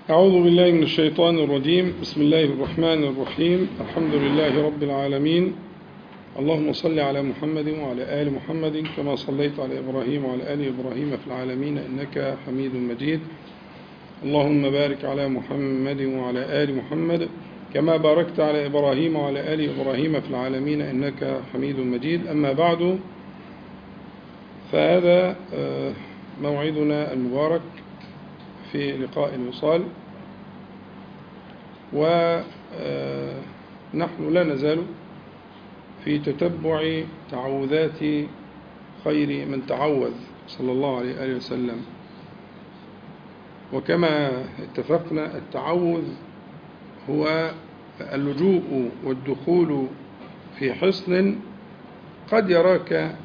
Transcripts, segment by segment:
أعوذ بالله من الشيطان الرجيم بسم الله الرحمن الرحيم الحمد لله رب العالمين اللهم صل على محمد وعلى آل محمد كما صليت على إبراهيم وعلى آل إبراهيم في العالمين إنك حميد مجيد اللهم بارك على محمد وعلى آل محمد كما باركت على إبراهيم وعلى آل إبراهيم في العالمين إنك حميد مجيد أما بعد فهذا موعدنا المبارك في لقاء الوصال ونحن لا نزال في تتبع تعوذات خير من تعوذ صلى الله عليه وآله وسلم وكما اتفقنا التعوذ هو اللجوء والدخول في حصن قد يراك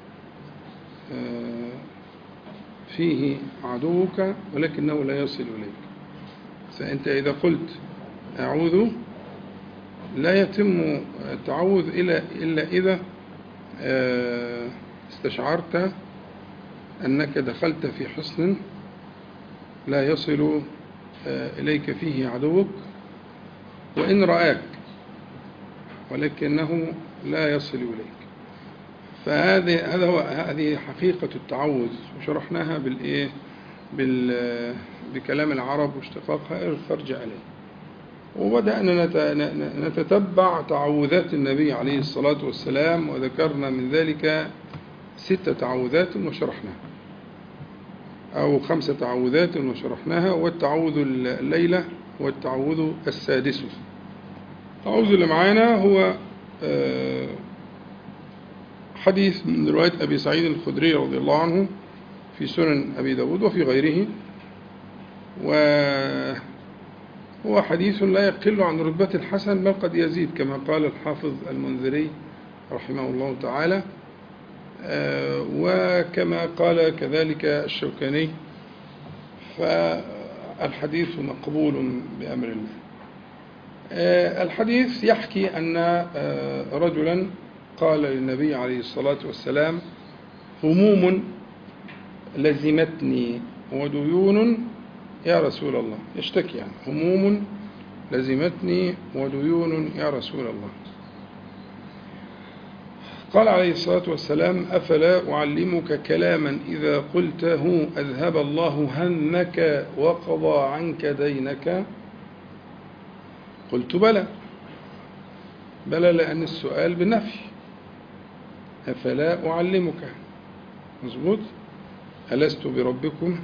فيه عدوك ولكنه لا يصل إليك فأنت إذا قلت أعوذ لا يتم التعوذ إلا, إلا إذا استشعرت أنك دخلت في حصن لا يصل إليك فيه عدوك وإن رآك ولكنه لا يصل إليك فهذه هذا هو هذه حقيقة التعوذ وشرحناها بالإيه بال بكلام العرب واشتقاقها فارجع إليه وبدأنا نتتبع تعوذات النبي عليه الصلاة والسلام وذكرنا من ذلك ست تعوذات وشرحناها أو خمس تعوذات وشرحناها والتعوذ الليلة والتعوذ السادس التعوذ اللي معانا هو حديث من رواية أبي سعيد الخدري رضي الله عنه في سنن أبي داود وفي غيره وهو حديث لا يقل عن رتبة الحسن بل قد يزيد كما قال الحافظ المنذري رحمه الله تعالى وكما قال كذلك الشوكاني فالحديث مقبول بأمر الله الحديث يحكي أن رجلا قال للنبي عليه الصلاة والسلام هموم لزمتني وديون يا رسول الله يشتكي يعني هموم لزمتني وديون يا رسول الله قال عليه الصلاة والسلام أفلا أعلمك كلاما إذا قلته أذهب الله همك وقضى عنك دينك قلت بلى بلى لأن السؤال بنفي أفلا أعلمك مظبوط ألست بربكم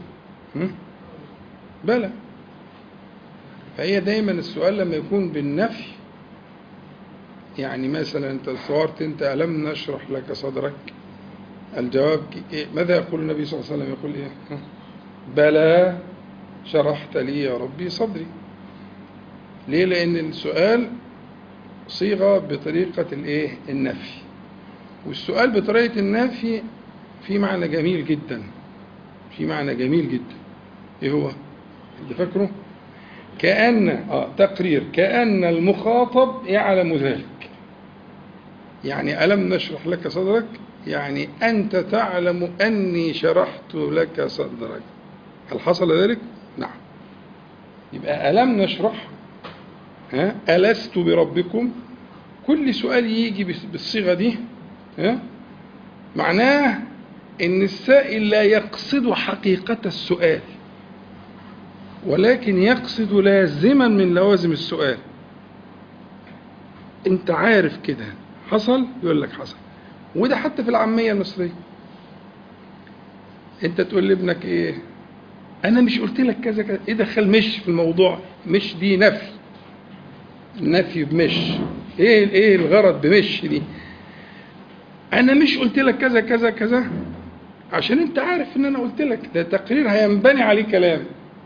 بلى فهي دايما السؤال لما يكون بالنفي يعني مثلا انت صورت انت ألم نشرح لك صدرك الجواب إيه؟ ماذا يقول النبي صلى الله عليه وسلم يقول ايه بلى شرحت لي يا ربي صدري ليه لأن السؤال صيغة بطريقة الايه النفي والسؤال بطريقة النفي في معنى جميل جدا في معنى جميل جدا ايه هو انت فاكره كأن آه تقرير كأن المخاطب يعلم ذلك يعني ألم نشرح لك صدرك يعني أنت تعلم أني شرحت لك صدرك هل حصل ذلك نعم يبقى ألم نشرح ها ألست بربكم كل سؤال يجي بالصيغة دي ها معناه ان السائل لا يقصد حقيقة السؤال ولكن يقصد لازما من لوازم السؤال انت عارف كده حصل يقول لك حصل وده حتى في العامية المصرية انت تقول لابنك ايه انا مش قلت لك كذا كذا ايه دخل مش في الموضوع مش دي نفي نفي بمش ايه ايه الغرض بمش دي انا مش قلت لك كذا كذا كذا عشان انت عارف ان انا قلت لك ده تقرير هينبني عليه كلام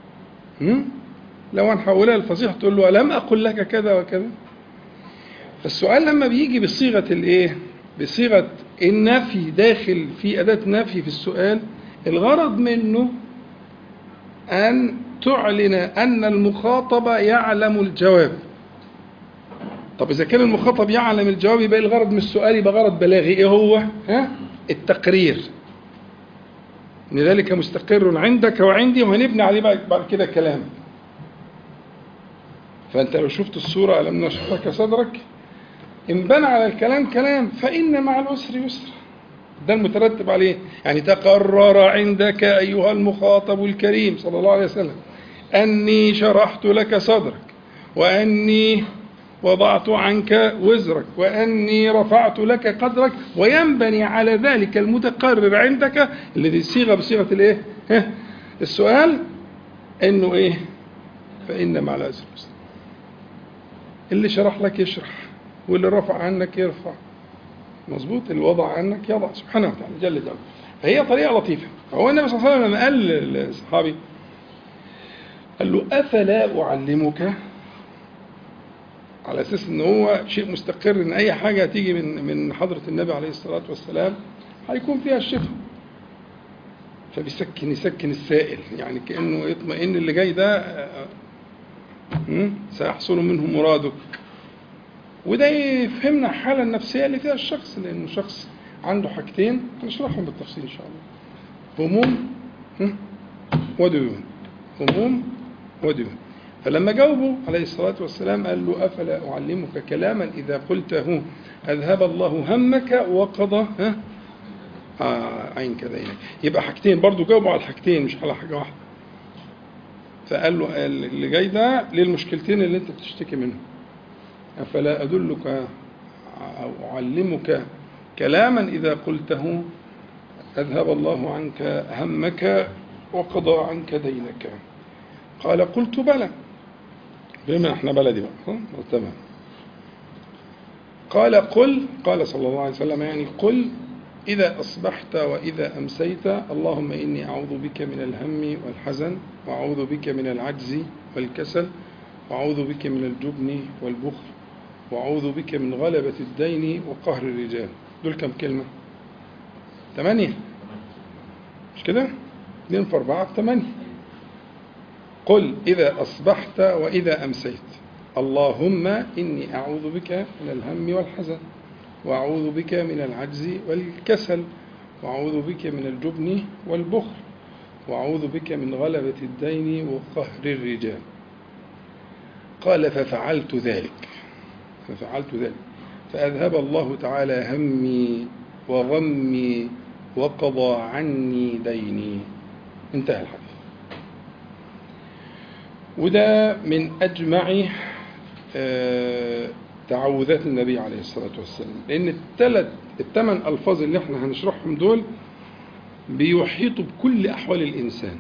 لو هنحولها الفصيح تقول له الم اقل لك كذا وكذا فالسؤال لما بيجي بصيغه الايه بصيغه النفي داخل في اداه نفي في السؤال الغرض منه ان تعلن ان المخاطب يعلم الجواب طب إذا كان المخاطب يعلم الجواب يبقى الغرض من السؤال يبقى غرض بلاغي إيه هو؟ ها؟ التقرير ان ذلك مستقر عندك وعندي وهنبني عليه بعد كده كلام فأنت لو شفت الصورة ألم نشرح لك صدرك إن بنى على الكلام كلام فإن مع العسر يسرا ده المترتب عليه يعني تقرر عندك أيها المخاطب الكريم صلى الله عليه وسلم أني شرحت لك صدرك وأني وضعت عنك وزرك وأني رفعت لك قدرك وينبني على ذلك المتقرر عندك الذي صيغة بصيغة الإيه؟ ها؟ السؤال إنه إيه؟ فإن مع العسر يسرا اللي شرح لك يشرح واللي رفع عنك يرفع مظبوط اللي وضع عنك يضع سبحانه وتعالى جل جلاله فهي طريقة لطيفة هو النبي صلى الله عليه وسلم لما قال للصحابي قال له أفلا أعلمك على أساس إن هو شيء مستقر إن أي حاجة تيجي من من حضرة النبي عليه الصلاة والسلام هيكون فيها الشفاء فبيسكن يسكن السائل يعني كأنه يطمئن اللي جاي ده آه، م? سيحصل منه مرادك وده يفهمنا الحالة النفسية اللي فيها الشخص لأنه شخص عنده حاجتين هنشرحهم بالتفصيل إن شاء الله هموم م? وديون هموم وديون فلما جاوبه عليه الصلاة والسلام قال له أفلا أعلمك كلاما إذا قلته أذهب الله همك وقضى ها آه عينك دينك يبقى حاجتين برضو جاوبوا على الحاجتين مش على حاجة واحدة فقال له اللي جاي ده للمشكلتين اللي انت بتشتكي منهم أفلا أدلك أو أعلمك كلاما إذا قلته أذهب الله عنك همك وقضى عنك دينك قال قلت بلى بما احنا بلدي بقى ها؟ تمام قال قل قال صلى الله عليه وسلم يعني قل إذا أصبحت وإذا أمسيت اللهم إني أعوذ بك من الهم والحزن وأعوذ بك من العجز والكسل وأعوذ بك من الجبن والبخل وأعوذ بك من غلبة الدين وقهر الرجال دول كم كلمة؟ ثمانية مش كده؟ اثنين في أربعة ثمانية قل إذا أصبحت وإذا أمسيت اللهم إني أعوذ بك من الهم والحزن وأعوذ بك من العجز والكسل وأعوذ بك من الجبن والبخل وأعوذ بك من غلبة الدين وقهر الرجال قال ففعلت ذلك ففعلت ذلك فأذهب الله تعالى همي وغمي وقضى عني ديني انتهى الحديث وده من أجمع آه، تعوذات النبي عليه الصلاة والسلام لأن الثلاث الثمان ألفاظ اللي احنا هنشرحهم دول بيحيطوا بكل أحوال الإنسان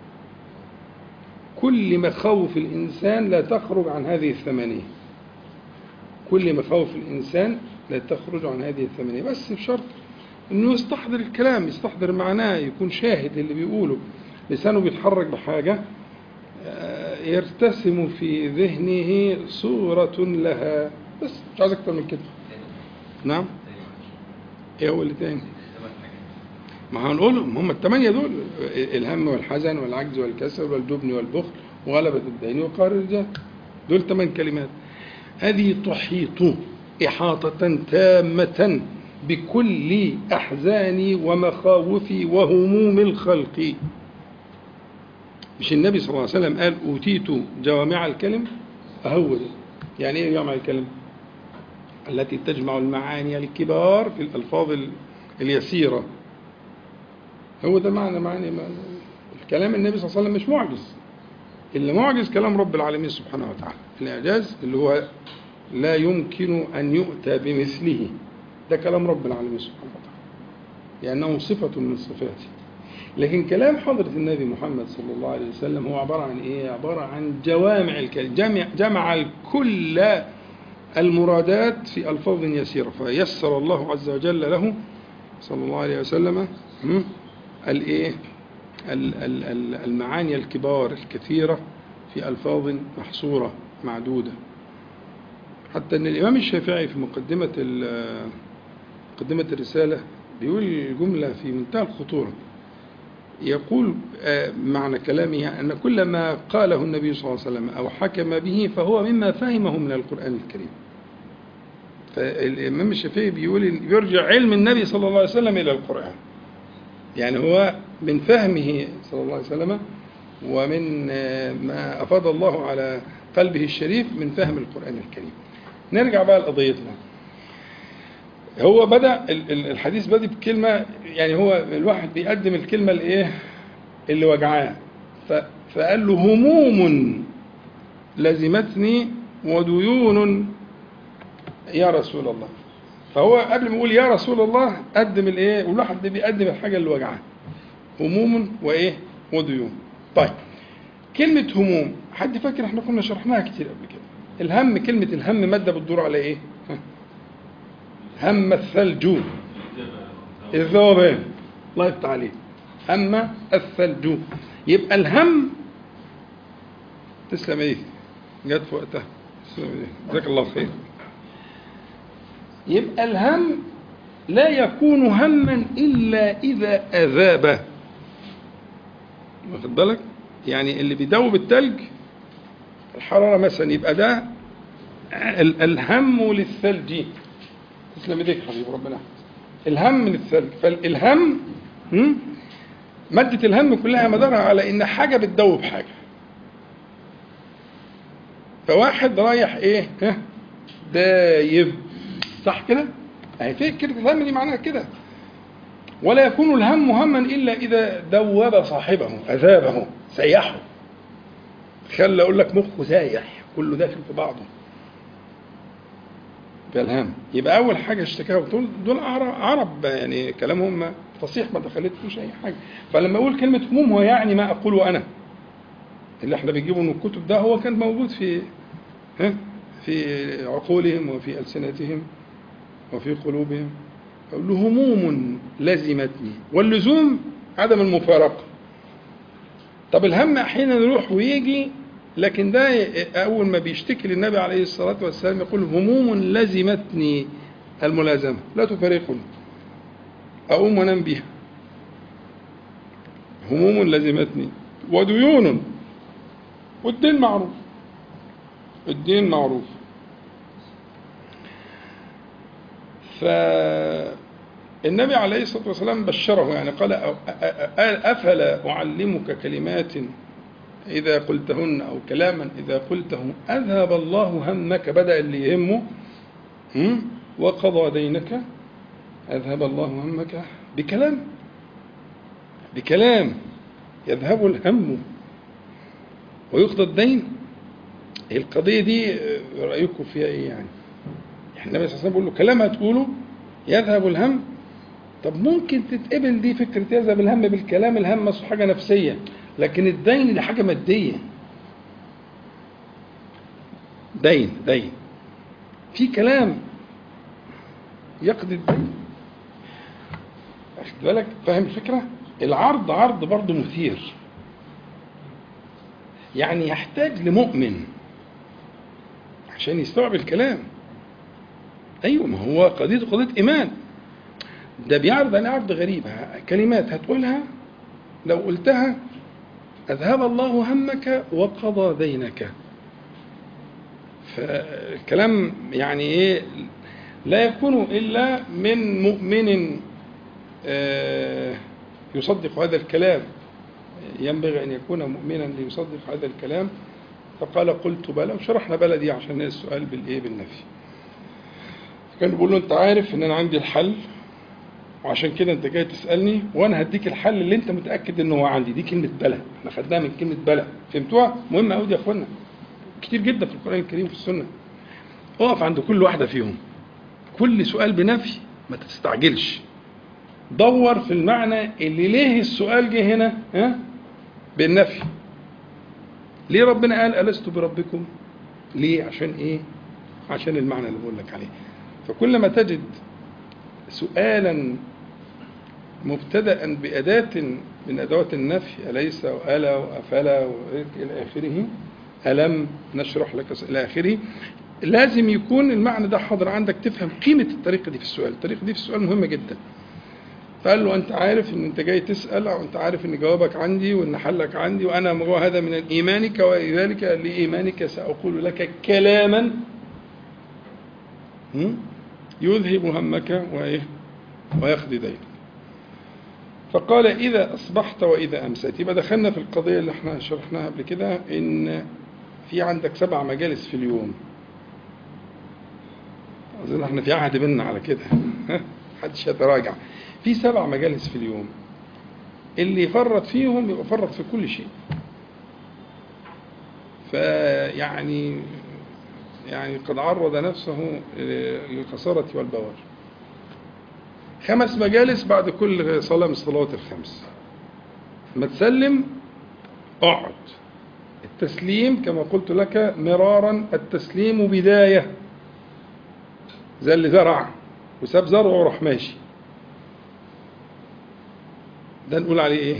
كل مخاوف الإنسان لا تخرج عن هذه الثمانية كل مخاوف الإنسان لا تخرج عن هذه الثمانية بس بشرط إنه يستحضر الكلام يستحضر معناه يكون شاهد اللي بيقوله لسانه بيتحرك بحاجة آه، يرتسم في ذهنه صورة لها بس مش عايز أكتر من كده نعم إيه هو اللي تاني ما هنقولهم هم الثمانية دول الهم والحزن والعجز والكسل والجبن والبخل وغلبة الدين وقهر الرجال دول ثمان كلمات هذه تحيط إحاطة تامة بكل أحزاني ومخاوفي وهموم الخلق مش النبي صلى الله عليه وسلم قال أوتيت جوامع الكلم أهو ده يعني إيه جوامع الكلم التي تجمع المعاني الكبار في الألفاظ ال- اليسيرة هو ده معنى معنى ما- الكلام النبي صلى الله عليه وسلم مش معجز اللي معجز كلام رب العالمين سبحانه وتعالى الإعجاز اللي هو لا يمكن أن يؤتى بمثله ده كلام رب العالمين سبحانه وتعالى لأنه صفة من صفاته لكن كلام حضرة النبي محمد صلى الله عليه وسلم هو عبارة عن إيه؟ عبارة عن جوامع الكلم جمع, جمع كل المرادات في ألفاظ يسيرة فيسر الله عز وجل له صلى الله عليه وسلم هم؟ الإيه؟ ال- ال- ال- المعاني الكبار الكثيرة في ألفاظ محصورة معدودة حتى أن الإمام الشافعي في مقدمة ال- مقدمة الرسالة بيقول جملة في منتهى الخطورة يقول آه، معنى كلامه أن كل ما قاله النبي صلى الله عليه وسلم أو حكم به فهو مما فهمه من القرآن الكريم فالإمام الشافعي بيقول إن يرجع علم النبي صلى الله عليه وسلم إلى القرآن يعني هو من فهمه صلى الله عليه وسلم ومن آه، ما أفاض الله على قلبه الشريف من فهم القرآن الكريم نرجع بقى لقضيتنا هو بدأ ال- ال- الحديث بدأ بكلمة يعني هو الواحد بيقدم الكلمة الإيه اللي وجعاه ف- فقال له هموم لزمتني وديون يا رسول الله فهو قبل ما يقول يا رسول الله قدم الايه والواحد ده بيقدم الحاجه اللي وجعاه هموم وايه وديون طيب كلمه هموم حد فاكر احنا كنا شرحناها كتير قبل كده الهم كلمه الهم ماده بتدور على ايه ها؟ هم الثلج الذوبان الله يفتح عليك هم الثلج يبقى الهم تسلم ايه جت في وقتها تسلم ايه جزاك الله خير يبقى الهم لا يكون هما إلا إذا أذاب واخد بالك يعني اللي بيدوب التلج الحرارة مثلا يبقى ده ال- الهم للثلج تسلم ايديك يا حبيبي ربنا يحفظك. الهم للثلج فالهم هم؟ مادة الهم كلها مدارها على إن حاجة بتدوب حاجة فواحد رايح إيه ها دايب صح كده؟ أهي في كلمة الهم دي معناها كده ولا يكون الهم هما إلا إذا دوب صاحبه أذابه سيحه خلى أقول لك مخه سايح كله داخل في بعضه في الهم يبقى أول حاجة اشتكاها دول دول عرب, عرب يعني كلامهم فصيح ما دخلتلوش أي حاجة فلما أقول كلمة هموم هو يعني ما أقوله أنا اللي احنا بنجيبه من الكتب ده هو كان موجود في ها في عقولهم وفي ألسنتهم وفي قلوبهم أقول له هموم لزمتني واللزوم عدم المفارقة طب الهم أحيانا يروح ويجي لكن ده أول ما بيشتكي للنبي عليه الصلاة والسلام يقول هموم لزمتني الملازمة لا تفارقني أقوم وأنام بها هموم لزمتني وديون والدين معروف الدين معروف فالنبي عليه الصلاة والسلام بشره يعني قال أ- أ- أ- أفلا أعلمك كلمات إذا قلتهن أو كلاما إذا قلته أذهب الله همك بدأ اللي يهمه م? وقضى دينك أذهب الله همك بكلام بكلام يذهب الهم ويقضى الدين القضية دي آه، رأيكم فيها إيه يعني؟ احنا النبي صلى الله عليه وسلم بيقول له كلام هتقوله يذهب الهم طب ممكن تتقبل دي فكرة يذهب الهم بالكلام الهم أصله حاجة نفسية لكن الدين دي حاجة مادية دين دين في كلام يقضي الدين واخد بالك فاهم الفكرة العرض عرض برضه مثير يعني يحتاج لمؤمن عشان يستوعب الكلام ايوه ما هو قضيه قضيه ايمان ده بيعرض عليه عرض غريب كلمات هتقولها لو قلتها اذهب الله همك وقضى دينك فالكلام يعني ايه لا يكون الا من مؤمن آه، يصدق هذا الكلام ينبغي ان يكون مؤمنا ليصدق هذا الكلام فقال قلت بلى وشرحنا بلى دي عشان السؤال بالايه بالنفي كان بيقول له انت عارف ان انا عندي الحل وعشان كده انت جاي تسالني وانا هديك الحل اللي انت متاكد ان هو عندي دي كلمه بلى احنا خدناها من كلمه بلى فهمتوها مهمه قوي دي يا اخوانا كتير جدا في القران الكريم وفي السنه اقف عند كل واحده فيهم كل سؤال بنفي ما تستعجلش دور في المعنى اللي ليه السؤال جه هنا ها بالنفي ليه ربنا قال ألست بربكم ليه عشان ايه عشان المعنى اللي بقول لك عليه فكل ما تجد سؤالا مبتدأ بأداة من أدوات النفي أليس وألا وأفلا إلى آخره ألم نشرح لك س- إلى آخره لازم يكون المعنى ده حاضر عندك تفهم قيمة الطريقة دي في السؤال الطريقة دي في السؤال مهمة جدا فقال له أنت عارف إن أنت جاي تسأل أو أنت عارف إن جوابك عندي وإن حلك عندي وأنا هو هذا من إيمانك ولذلك لإيمانك سأقول لك كلاما هم؟ يذهب همك وإيه ويقضي دينك فقال إذا أصبحت وإذا أمسيت يبقى دخلنا في القضية اللي احنا شرحناها قبل كده إن في عندك سبع مجالس في اليوم أظن احنا في عهد بينا على كده محدش يتراجع في سبع مجالس في اليوم اللي يفرط فيهم يبقى فرط في كل شيء فيعني يعني قد عرض نفسه للخسارة والبوار خمس مجالس بعد كل صلاة من الصلوات الخمس ما تسلم اقعد التسليم كما قلت لك مرارا التسليم بداية زي اللي زرع وساب زرعه وراح ماشي ده نقول عليه ايه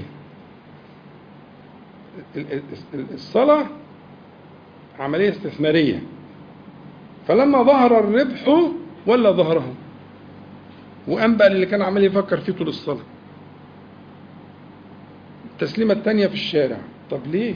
الصلاة عملية استثمارية فلما ظهر الربح ولا ظهره وقام بقى اللي كان عمال يفكر فيه طول الصلاة التسليمة التانية في الشارع طب ليه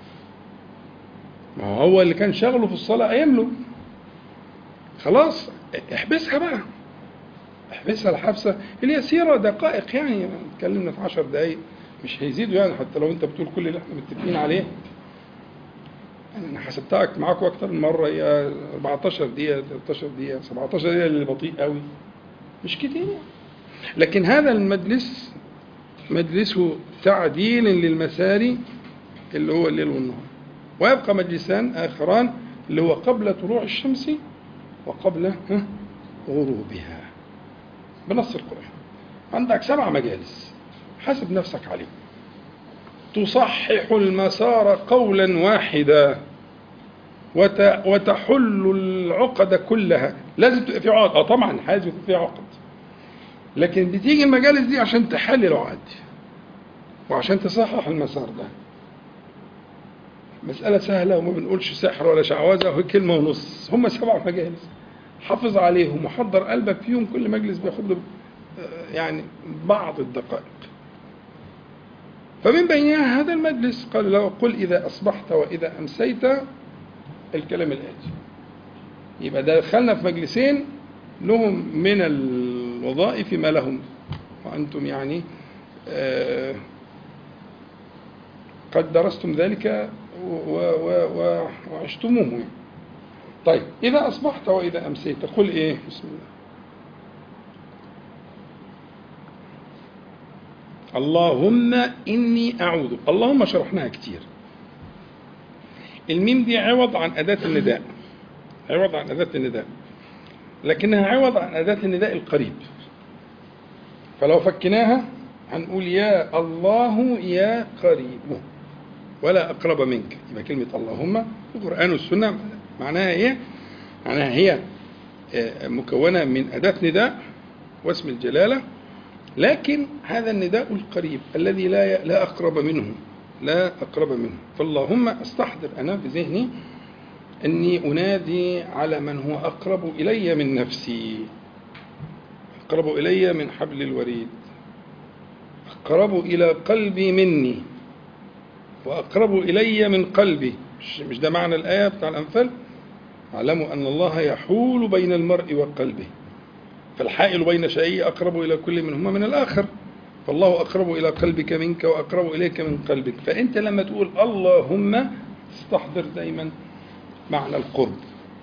ما هو اللي كان شغله في الصلاة قايم له خلاص احبسها بقى احبسها الحبسة اليسيرة دقائق يعني اتكلمنا في عشر دقايق مش هيزيدوا يعني حتى لو انت بتقول كل اللي احنا متفقين عليه يعني انا حسبتها معاكم اكتر من مره هي 14 دقيقه 13 دقيقه 17 دقيقه اللي بطيء قوي مش كتير لكن هذا المجلس مجلس تعديل للمسار اللي هو الليل والنهار ويبقى مجلسان آخران اللي هو قبل طلوع الشمس وقبل غروبها بنص القرآن عندك سبع مجالس حسب نفسك عليه تصحح المسار قولا واحدا وتحل العقد كلها لازم تبقى في عقد اه طبعا لازم يكون في عقد لكن بتيجي المجالس دي عشان تحل العقد وعشان تصحح المسار ده مسألة سهلة وما بنقولش سحر ولا شعوذة وهي كلمة ونص هم سبع مجالس حافظ عليهم وحضر قلبك فيهم كل مجلس بياخد له يعني بعض الدقائق فمن بينها هذا المجلس قال له قل إذا أصبحت وإذا أمسيت الكلام الآتي يبقى دخلنا في مجلسين لهم من الوظائف ما لهم وأنتم يعني آه قد درستم ذلك وعشتموه يعني. طيب إذا أصبحت وإذا أمسيت قل إيه بسم الله اللهم إني أعوذ اللهم شرحناها كتير الميم دي عوض عن أداة النداء عوض عن أداة النداء لكنها عوض عن أداة النداء القريب فلو فكناها هنقول يا الله يا قريب ولا أقرب منك يبقى كلمة اللهم القرآن والسنة معناها إيه؟ معناها هي مكونة من أداة نداء واسم الجلالة لكن هذا النداء القريب الذي لا لا أقرب منه لا أقرب منه فاللهم أستحضر أنا في ذهني أني أنادي على من هو أقرب إلي من نفسي أقرب إلي من حبل الوريد أقرب إلى قلبي مني وأقرب إلي من قلبي مش, مش ده معنى الآية بتاع الأنفال اعلموا أن الله يحول بين المرء وقلبه فالحائل بين شيئين أقرب إلى كل منهما من الآخر فالله أقرب إلى قلبك منك وأقرب إليك من قلبك فأنت لما تقول اللهم استحضر دايما معنى القرب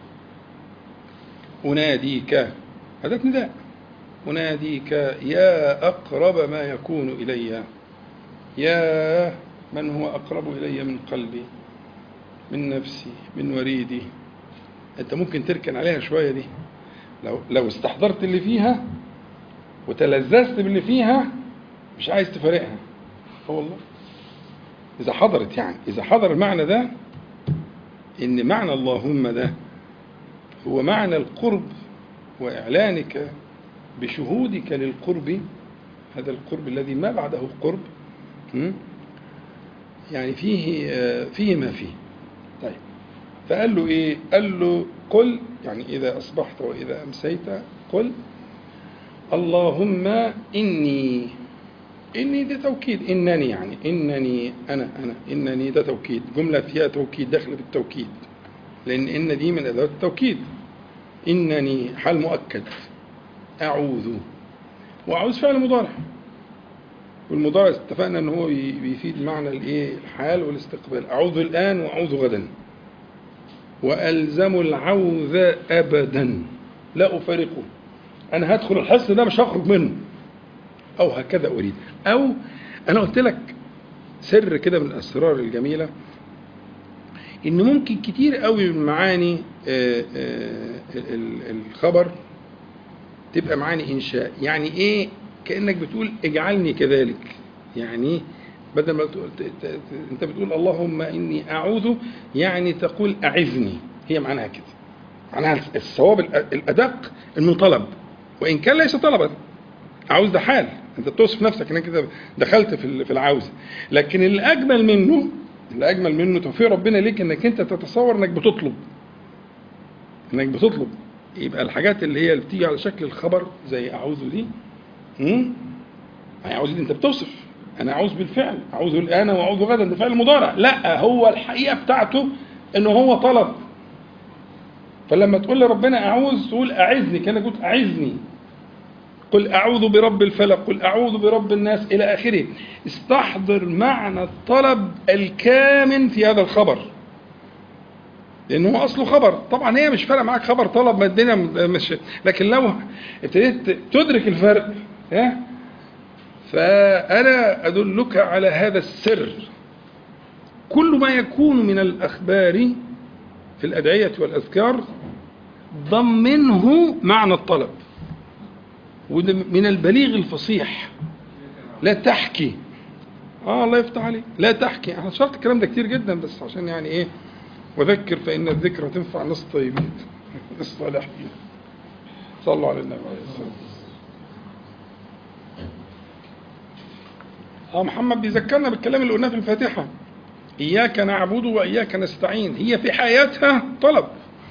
أناديك هذا نداء أناديك يا أقرب ما يكون إلي يا من هو أقرب إلي من قلبي من نفسي من وريدي أنت ممكن تركن عليها شوية دي لو لو استحضرت اللي فيها وتلذذت باللي فيها مش عايز تفارقها اه والله إذا حضرت يعني إذا حضر المعنى ده إن معنى اللهم ده هو معنى القرب وإعلانك بشهودك للقرب هذا القرب الذي ما بعده قرب يعني فيه فيه ما فيه طيب فقال له ايه قال له قل يعني اذا اصبحت واذا امسيت قل اللهم اني اني ده توكيد انني يعني انني انا انا انني ده توكيد جمله فيها توكيد داخله بالتوكيد لان ان دي من ادوات التوكيد انني حال مؤكد اعوذ واعوذ فعل مضارع والمضارع اتفقنا ان هو بيفيد معنى الايه الحال والاستقبال اعوذ الان واعوذ غدا وألزم العوذ أبدا لا أفارقه أنا هدخل الحصن ده مش هخرج منه أو هكذا أريد أو أنا قلت لك سر كده من الأسرار الجميلة إن ممكن كتير قوي من معاني آه، آه، ال- الخبر تبقى معاني إنشاء يعني إيه كأنك بتقول اجعلني كذلك يعني بدل ما تقول ت- ت- انت بتقول اللهم اني اعوذ يعني تقول اعذني هي معناها كده معناها الصواب الأ- الادق انه طلب وان كان ليس طلبا عاوز ده حال انت بتوصف نفسك انك كده دخلت في ال- في العوز لكن الاجمل منه الاجمل منه توفيق ربنا ليك انك انت تتصور انك بتطلب انك بتطلب يبقى الحاجات اللي هي اللي بتيجي على شكل الخبر زي اعوذ دي امم اعوذ دي انت بتوصف انا اعوذ بالفعل اعوذ الان واعوذ غدا ده فعل مضارع لا هو الحقيقه بتاعته انه هو طلب فلما تقول لربنا اعوذ تقول اعذني كان قلت اعذني قل اعوذ برب الفلق قل اعوذ برب الناس الى اخره استحضر معنى الطلب الكامن في هذا الخبر لانه هو اصله خبر طبعا هي مش فارقه معاك خبر طلب ما الدنيا مش لكن لو ابتديت تدرك الفرق ها فانا ادلك على هذا السر كل ما يكون من الاخبار في الادعيه والاذكار ضمنه معنى الطلب وده من البليغ الفصيح لا تحكي اه الله يفتح عليك لا تحكي انا شرحت الكلام ده كتير جدا بس عشان يعني ايه وذكر فان الذكرى تنفع ناس طيبين ناس صالحين صلوا على النبي عليه الصلاه والسلام اه محمد بيذكرنا بالكلام اللي قلناه في الفاتحه اياك نعبد واياك نستعين هي في حياتها طلب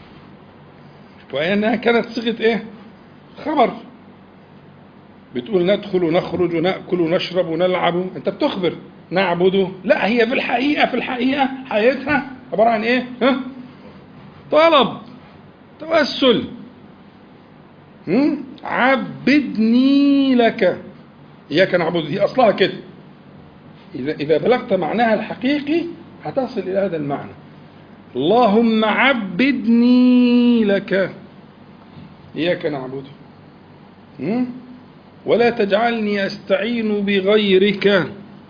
وانها كانت صيغه ايه خبر بتقول ندخل ونخرج وناكل ونشرب ونلعب انت بتخبر نعبده لا هي في الحقيقه في الحقيقه حياتها عباره عن ايه ها طلب توسل هم؟ عبدني لك اياك نعبد دي اصلها كده اذا اذا بلغت معناها الحقيقي هتصل الى هذا المعنى اللهم عبدني لك اياك نعبد هم؟ ولا تجعلني استعين بغيرك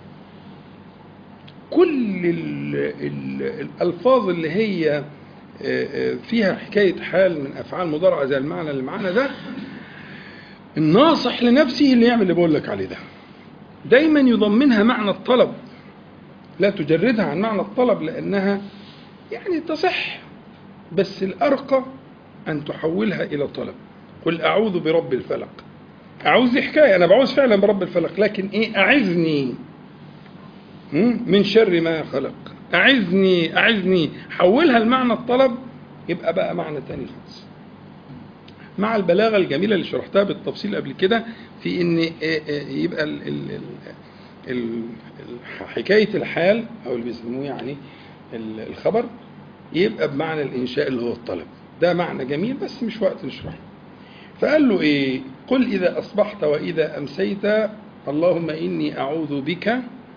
كل ال ال الالفاظ اللي هي فيها حكايه حال من افعال مضارعه زي المعنى اللي معانا ده الناصح لنفسه اللي يعمل اللي بقول لك عليه ده دايما يضمنها معنى الطلب لا تجردها عن معنى الطلب لانها يعني تصح بس الارقى ان تحولها الى طلب قل اعوذ برب الفلق اعوذ دي حكايه انا بعوذ فعلا برب الفلق لكن ايه اعذني من شر ما خلق اعذني اعذني حولها لمعنى الطلب يبقى بقى معنى تاني خالص مع البلاغه الجميله اللي شرحتها بالتفصيل قبل كده في ان يبقى ال ال ال حكايه الحال او اللي بيسموه يعني الخبر يبقى بمعنى الانشاء اللي هو الطلب ده معنى جميل بس مش وقت نشرحه فقال له ايه قل اذا اصبحت واذا امسيت اللهم اني اعوذ بك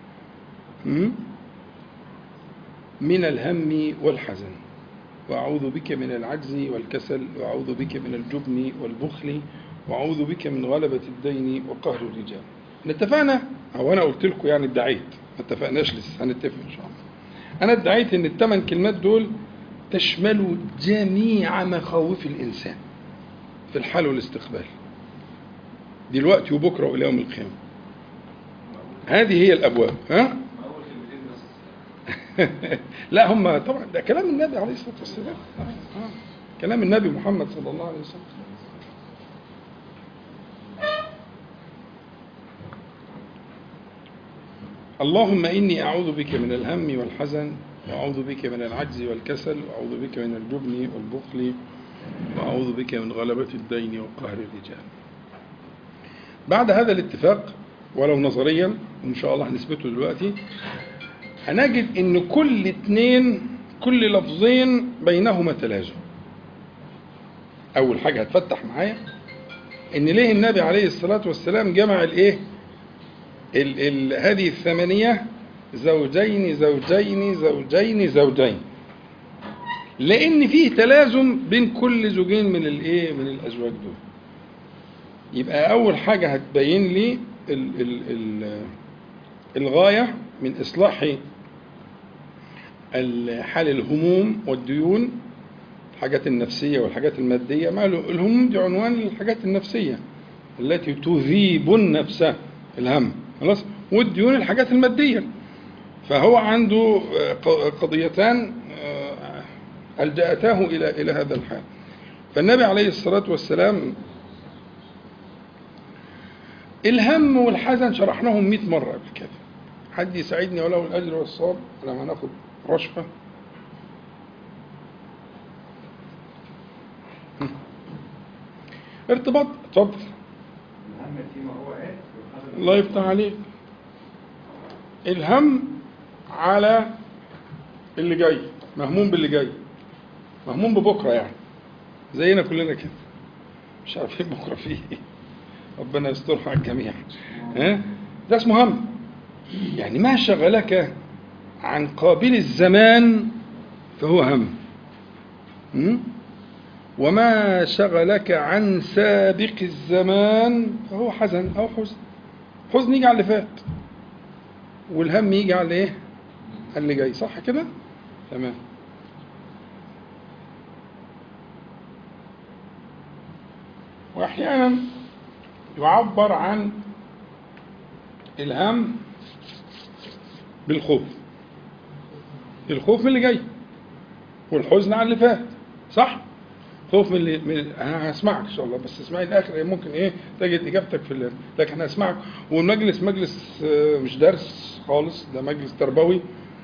من الهم والحزن واعوذ بك من العجز والكسل واعوذ بك من الجبن والبخل واعوذ بك من غلبة الدين وقهر الرجال اتفقنا او انا قلت لكم يعني ادعيت ما اتفقناش لسه هنتفق ان شاء الله انا ادعيت ان الثمان كلمات دول تشمل جميع مخاوف الانسان في الحال والاستقبال دلوقتي وبكره والى يوم القيامه هذه هي الابواب ها لا هم طبعا ده كلام النبي عليه الصلاه والسلام آه. كلام النبي محمد صلى الله عليه وسلم اللهم اني اعوذ بك من الهم والحزن واعوذ بك من العجز والكسل واعوذ بك من الجبن والبخل واعوذ بك من غلبه الدين وقهر الرجال بعد هذا الاتفاق ولو نظريا وان شاء الله هنثبته دلوقتي هنجد ان كل اتنين كل لفظين بينهما تلازم اول حاجه هتفتح معايا ان ليه النبي عليه الصلاه والسلام جمع الايه ال ال هذه الثمانيه زوجين زوجين زوجين زوجين لان فيه تلازم بين كل زوجين من الايه من الازواج دول يبقى اول حاجه هتبين لي ال ال ال الغايه من اصلاح حال الهموم والديون الحاجات النفسيه والحاجات الماديه ما له- الهموم دي عنوان للحاجات النفسيه التي تذيب النفس الهم خلاص والديون الحاجات الماديه فهو عنده آه، ق- قضيتان آه، ألجأتاه إلى إلى هذا الحال فالنبي عليه الصلاة والسلام الهم والحزن شرحناهم 100 مرة قبل كده حد يساعدني وله الأجر والصواب لما ناخد رشفة هم. ارتباط اتفضل الهم فيما هو آت والحزن الله يفتح عليك الهم على اللي جاي مهموم باللي جاي مهموم ببكره يعني زينا كلنا كده مش عارفين بكره فيه ايه ربنا يسترها على الجميع ها ده اسمه هم يعني ما شغلك عن قابل الزمان فهو هم م? وما شغلك عن سابق الزمان فهو حزن او حزن حزن يجي على اللي فات والهم يجي على ايه على اللي جاي صح كده تمام واحيانا يعبر عن الهم بالخوف الخوف من اللي جاي والحزن على اللي فات صح خوف من اللي من انا هسمعك ان شاء الله بس اسمعي الاخر ممكن ايه تجد اجابتك في الليل. لكن هسمعك والمجلس مجلس آه، مش درس خالص ده مجلس تربوي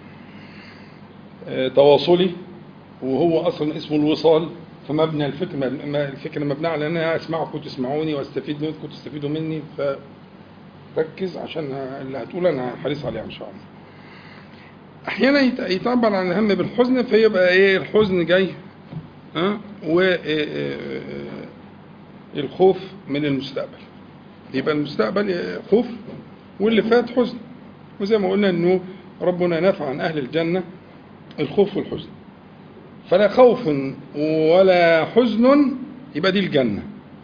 آه، تواصلي وهو اصلا اسمه الوصال فمبنى الفكر مب- ما- الفكره مبنيه على ان انا اسمعكم تسمعوني واستفيد منكم تستفيدوا مني فركز عشان اللي هتقول انا حريص عليها ان شاء الله. احيانا يت- يتعبر عن الهم بالحزن فيبقى ايه الحزن جاي ها والخوف من المستقبل يبقى المستقبل خوف واللي فات حزن وزي ما قلنا انه ربنا نفع عن اهل الجنه الخوف والحزن فلا خوف ولا حزن يبقى دي الجنه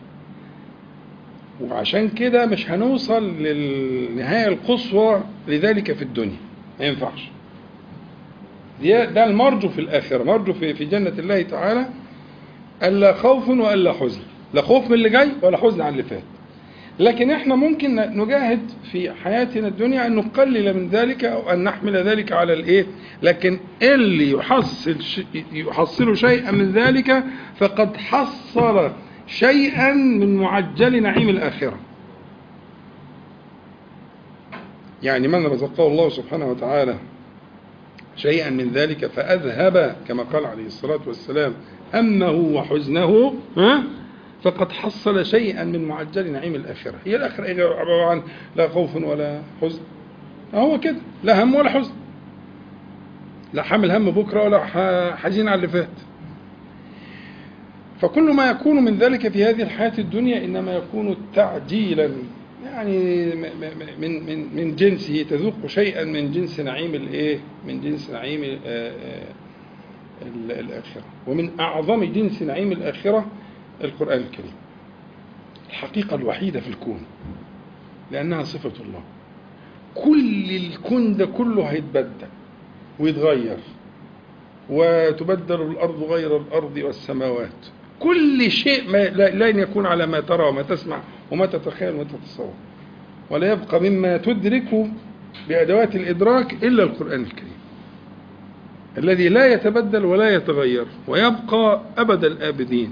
وعشان كده مش هنوصل للنهايه القصوى لذلك في الدنيا ما ينفعش دي- ده المرجو في الآخرة مرجو في, في جنة الله تعالى ألا خوف وألا حزن لا خوف من اللي جاي ولا حزن على اللي فات لكن احنا ممكن نجاهد في حياتنا الدنيا ان نقلل من ذلك او ان نحمل ذلك على الايه لكن اللي يحصل ش- يحصل شيئا من ذلك فقد حصل شيئا من معجل نعيم الاخره يعني من رزقه الله سبحانه وتعالى شيئا من ذلك فأذهب كما قال عليه الصلاة والسلام همه وحزنه ها فقد حصل شيئا من معجل نعيم الآخرة هي الآخرة إيه عبارة عن لا خوف ولا حزن هو كده لا هم ولا حزن لا حامل هم بكرة ولا ح- حزين على اللي فات فكل ما يكون من ذلك في هذه الحياة الدنيا إنما يكون تعجيلا يعني م- م- من من من جنسه تذوق شيئا من جنس نعيم الايه؟ من جنس نعيم آه، آه، ال- الآخرة ومن أعظم جنس نعيم الآخرة القرآن الكريم الحقيقة الوحيدة في الكون لأنها صفة الله كل الكون ده كله هيتبدل ويتغير وتبدل الأرض غير الأرض والسماوات كل شيء ما لا- لن يكون على ما ترى وما تسمع وما تتخيل وما تتصور ولا يبقى مما تدرك بأدوات الإدراك إلا القرآن الكريم الذي لا يتبدل ولا يتغير ويبقى أبد الآبدين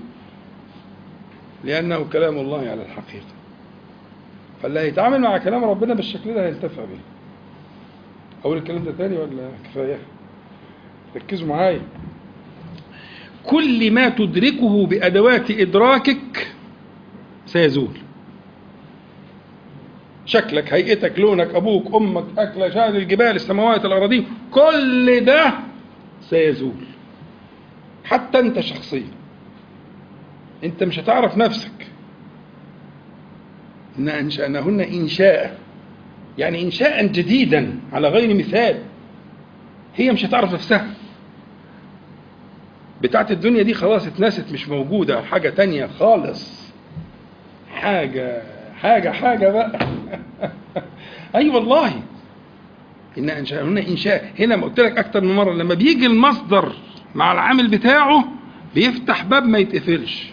لأنه كلام الله على الحقيقة فاللي هيتعامل مع كلام ربنا بالشكل ده هينتفع به أقول الكلام ده تاني ولا كفاية ركزوا معايا كل ما تدركه بأدوات إدراكك سيزول شكلك هيئتك لونك أبوك أمك أكلة شاهد الجبال السماوات الأراضين كل ده سيزول حتى أنت شخصيا أنت مش هتعرف نفسك إن أنشأناهن إنشاء يعني إنشاء جديدا على غير مثال هي مش هتعرف نفسها بتاعت الدنيا دي خلاص اتنست مش موجودة حاجة تانية خالص حاجة حاجة حاجة بقى أي والله إن أنشاء هنا إنشاء هنا ما قلت لك أكتر من مرة لما بيجي المصدر مع العامل بتاعه بيفتح باب ما يتقفلش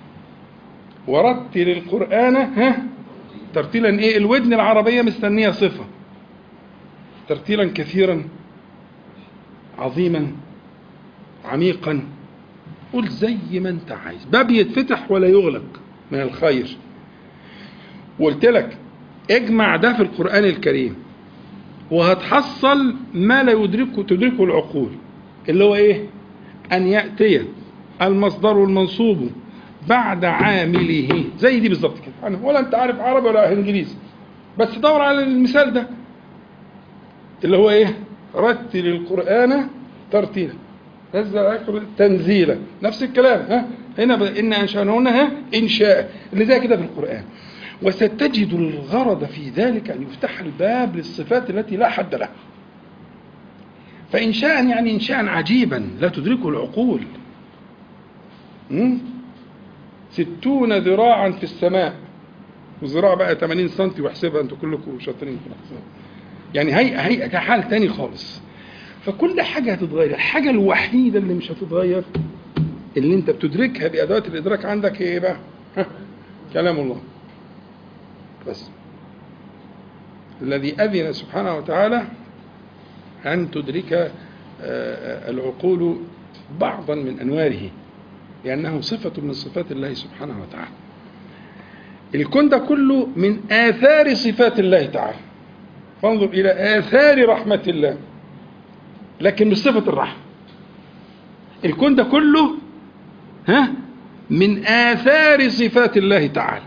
ورتل القرآن ها ترتيلا إيه الودن العربية مستنية صفة ترتيلا كثيرا عظيما عميقا قول زي ما انت عايز باب يتفتح ولا يغلق من الخير وقلت لك اجمع ده في القرآن الكريم وهتحصل ما لا يدركه تدركه العقول اللي هو ايه ان يأتي المصدر المنصوب بعد عامله زي دي بالظبط كده يعني ولا انت عارف عربي ولا انجليزي بس دور على المثال ده اللي هو ايه رتل القرآن ترتيلا نزل عليكم تنزيلا نفس الكلام ها هنا ب... ان انشانهن ها انشاء اللي زي كده في القرآن وستجد الغرض في ذلك ان يفتح الباب للصفات التي لا حد لها فإنشاء يعني إنشاء عجيبا لا تدركه العقول م? ستون ذراعا في السماء وذراع بقى 80 سم واحسبها انتوا كلكم شاطرين في الحساب يعني هيئة هيئة كحال تاني خالص فكل حاجة هتتغير الحاجة الوحيدة اللي مش هتتغير اللي انت بتدركها بأدوات الإدراك عندك ايه بقى ها؟ كلام الله بس الذي أذن سبحانه وتعالى أن تدرك العقول بعضا من أنواره لأنه صفة من صفات الله سبحانه وتعالى الكون ده كله من آثار صفات الله تعالى فانظر إلى آثار رحمة الله لكن مش صفة الرحمة الكون ده كله ها من آثار صفات الله تعالى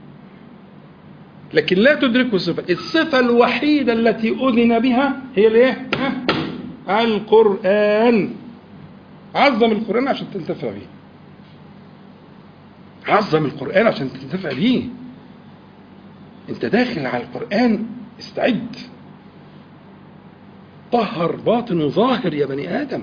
لكن لا تدركه الصفة الصفة الوحيدة التي أذن بها هي الايه ها؟ القرآن عظم القرآن عشان تنتفع به عظم القرآن عشان تنتفع به انت داخل على القرآن استعد طهر باطن وظاهر يا بني آدم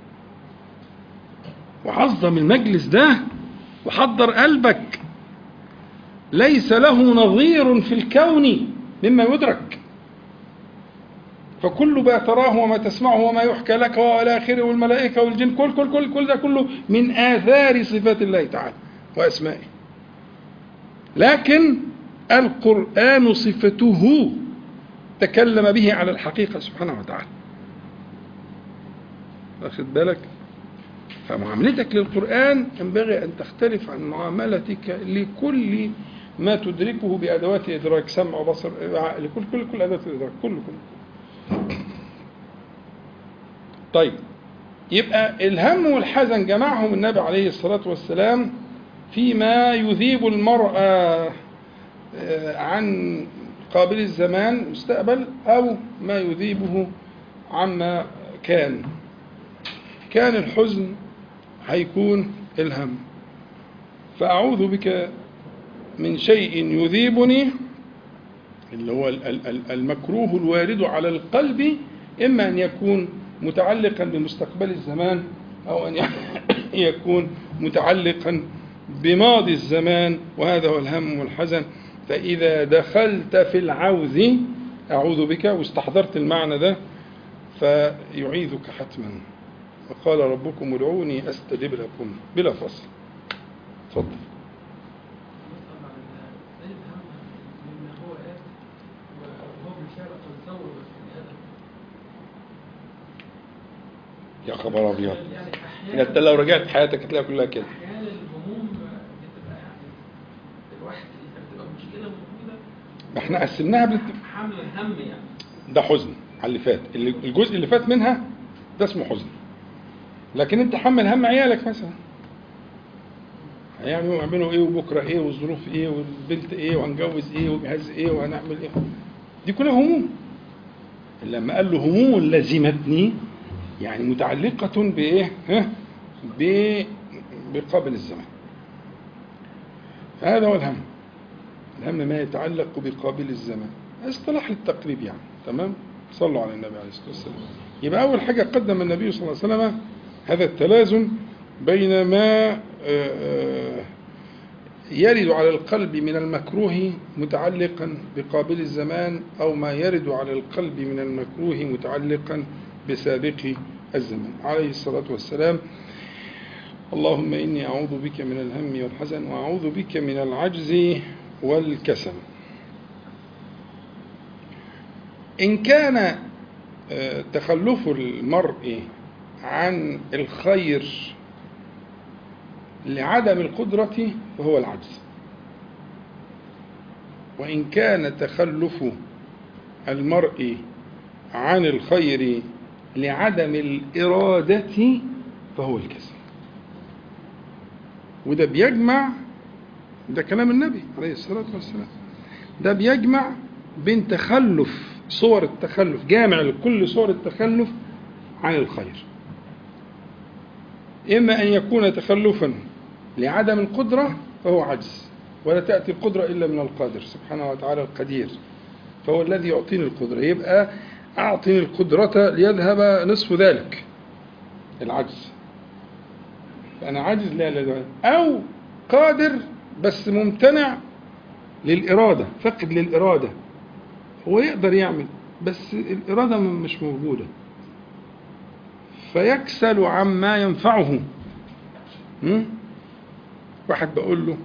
وعظم المجلس ده وحضر قلبك ليس له نظير في الكون مما يدرك فكل ما تراه وما تسمعه وما يحكى لك والى اخره والملائكه والجن كل كل كل كل ده كله من اثار صفات الله تعالى واسمائه لكن القران صفته تكلم به على الحقيقه سبحانه وتعالى واخد بالك فمعاملتك للقرآن ينبغي أن تختلف عن معاملتك لكل ما تدركه بأدوات إدراك سمع وبصر عقل كل كل كل أدوات الإدراك كل كل طيب يبقى الهم والحزن جمعهم النبي عليه الصلاة والسلام فيما يذيب المرأة عن قابل الزمان مستقبل أو ما يذيبه عما كان كان الحزن هيكون الهم فأعوذ بك من شيء يذيبني اللي هو المكروه الوارد على القلب إما أن يكون متعلقا بمستقبل الزمان أو أن يكون متعلقا بماضي الزمان وهذا هو الهم والحزن فإذا دخلت في العوذ أعوذ بك واستحضرت المعنى ده فيعيذك حتما وقال ربكم ادعوني استجب لكم بلا فصل اتفضل يا خبر ابيض يعني انت لو رجعت حياتك هتلاقي كلها كده احيانا الهموم بتبقى يعني الواحد بتبقى مشكله موجوده احنا قسمناها بال... حمل الهم يعني ده حزن على اللي فات اللي الجزء اللي فات منها ده اسمه حزن لكن انت حمل هم عيالك مثلا هيعملوا يعملوا ايه وبكره ايه والظروف ايه والبنت ايه وهنجوز ايه وجهاز ايه وهنعمل ايه دي كلها هموم لما قال له هموم لزمتني يعني متعلقة بإيه؟ ها؟ ب- بقابل الزمان. هذا هو الهم. الهم ما يتعلق بقابل الزمان. اصطلاح للتقريب يعني، تمام؟ صلوا على النبي عليه الصلاة والسلام. يبقى أول حاجة قدم النبي صلى الله عليه وسلم هذا التلازم بين ما آه، آه، يرد على القلب من المكروه متعلقا بقابل الزمان أو ما يرد على القلب من المكروه متعلقا بسابق الزمان عليه الصلاة والسلام اللهم إني أعوذ بك من الهم والحزن وأعوذ بك من العجز والكسل إن كان آه، تخلف المرء عن الخير لعدم القدرة فهو العجز وإن كان تخلف المرء عن الخير لعدم الإرادة فهو الكسل وده بيجمع ده كلام النبي عليه الصلاة والسلام ده بيجمع بين تخلف صور التخلف جامع لكل صور التخلف عن الخير إما أن يكون تخلفا لعدم القدرة فهو عجز ولا تأتي القدرة إلا من القادر سبحانه وتعالى القدير فهو الذي يعطيني القدرة يبقى أعطني القدرة ليذهب نصف ذلك العجز فأنا عاجز لا لا لا أو قادر بس ممتنع للإرادة فقد للإرادة هو يقدر يعمل بس الإرادة مش موجودة فيكسل عما ينفعه م? واحد بقول له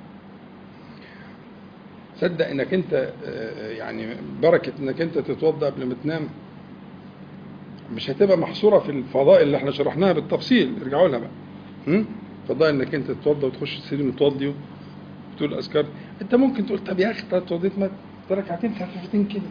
صدق انك انت آه، يعني بركة انك انت تتوضا قبل ما تنام مش هتبقى محصورة في الفضائل اللي احنا شرحناها بالتفصيل ارجعوا لها بقى م? فضائل انك انت تتوضا وتخش السرير متوضي وتقول اذكار انت ممكن تقول طب يا اخي طب اتوضيت ما ركعتين خفيفتين كده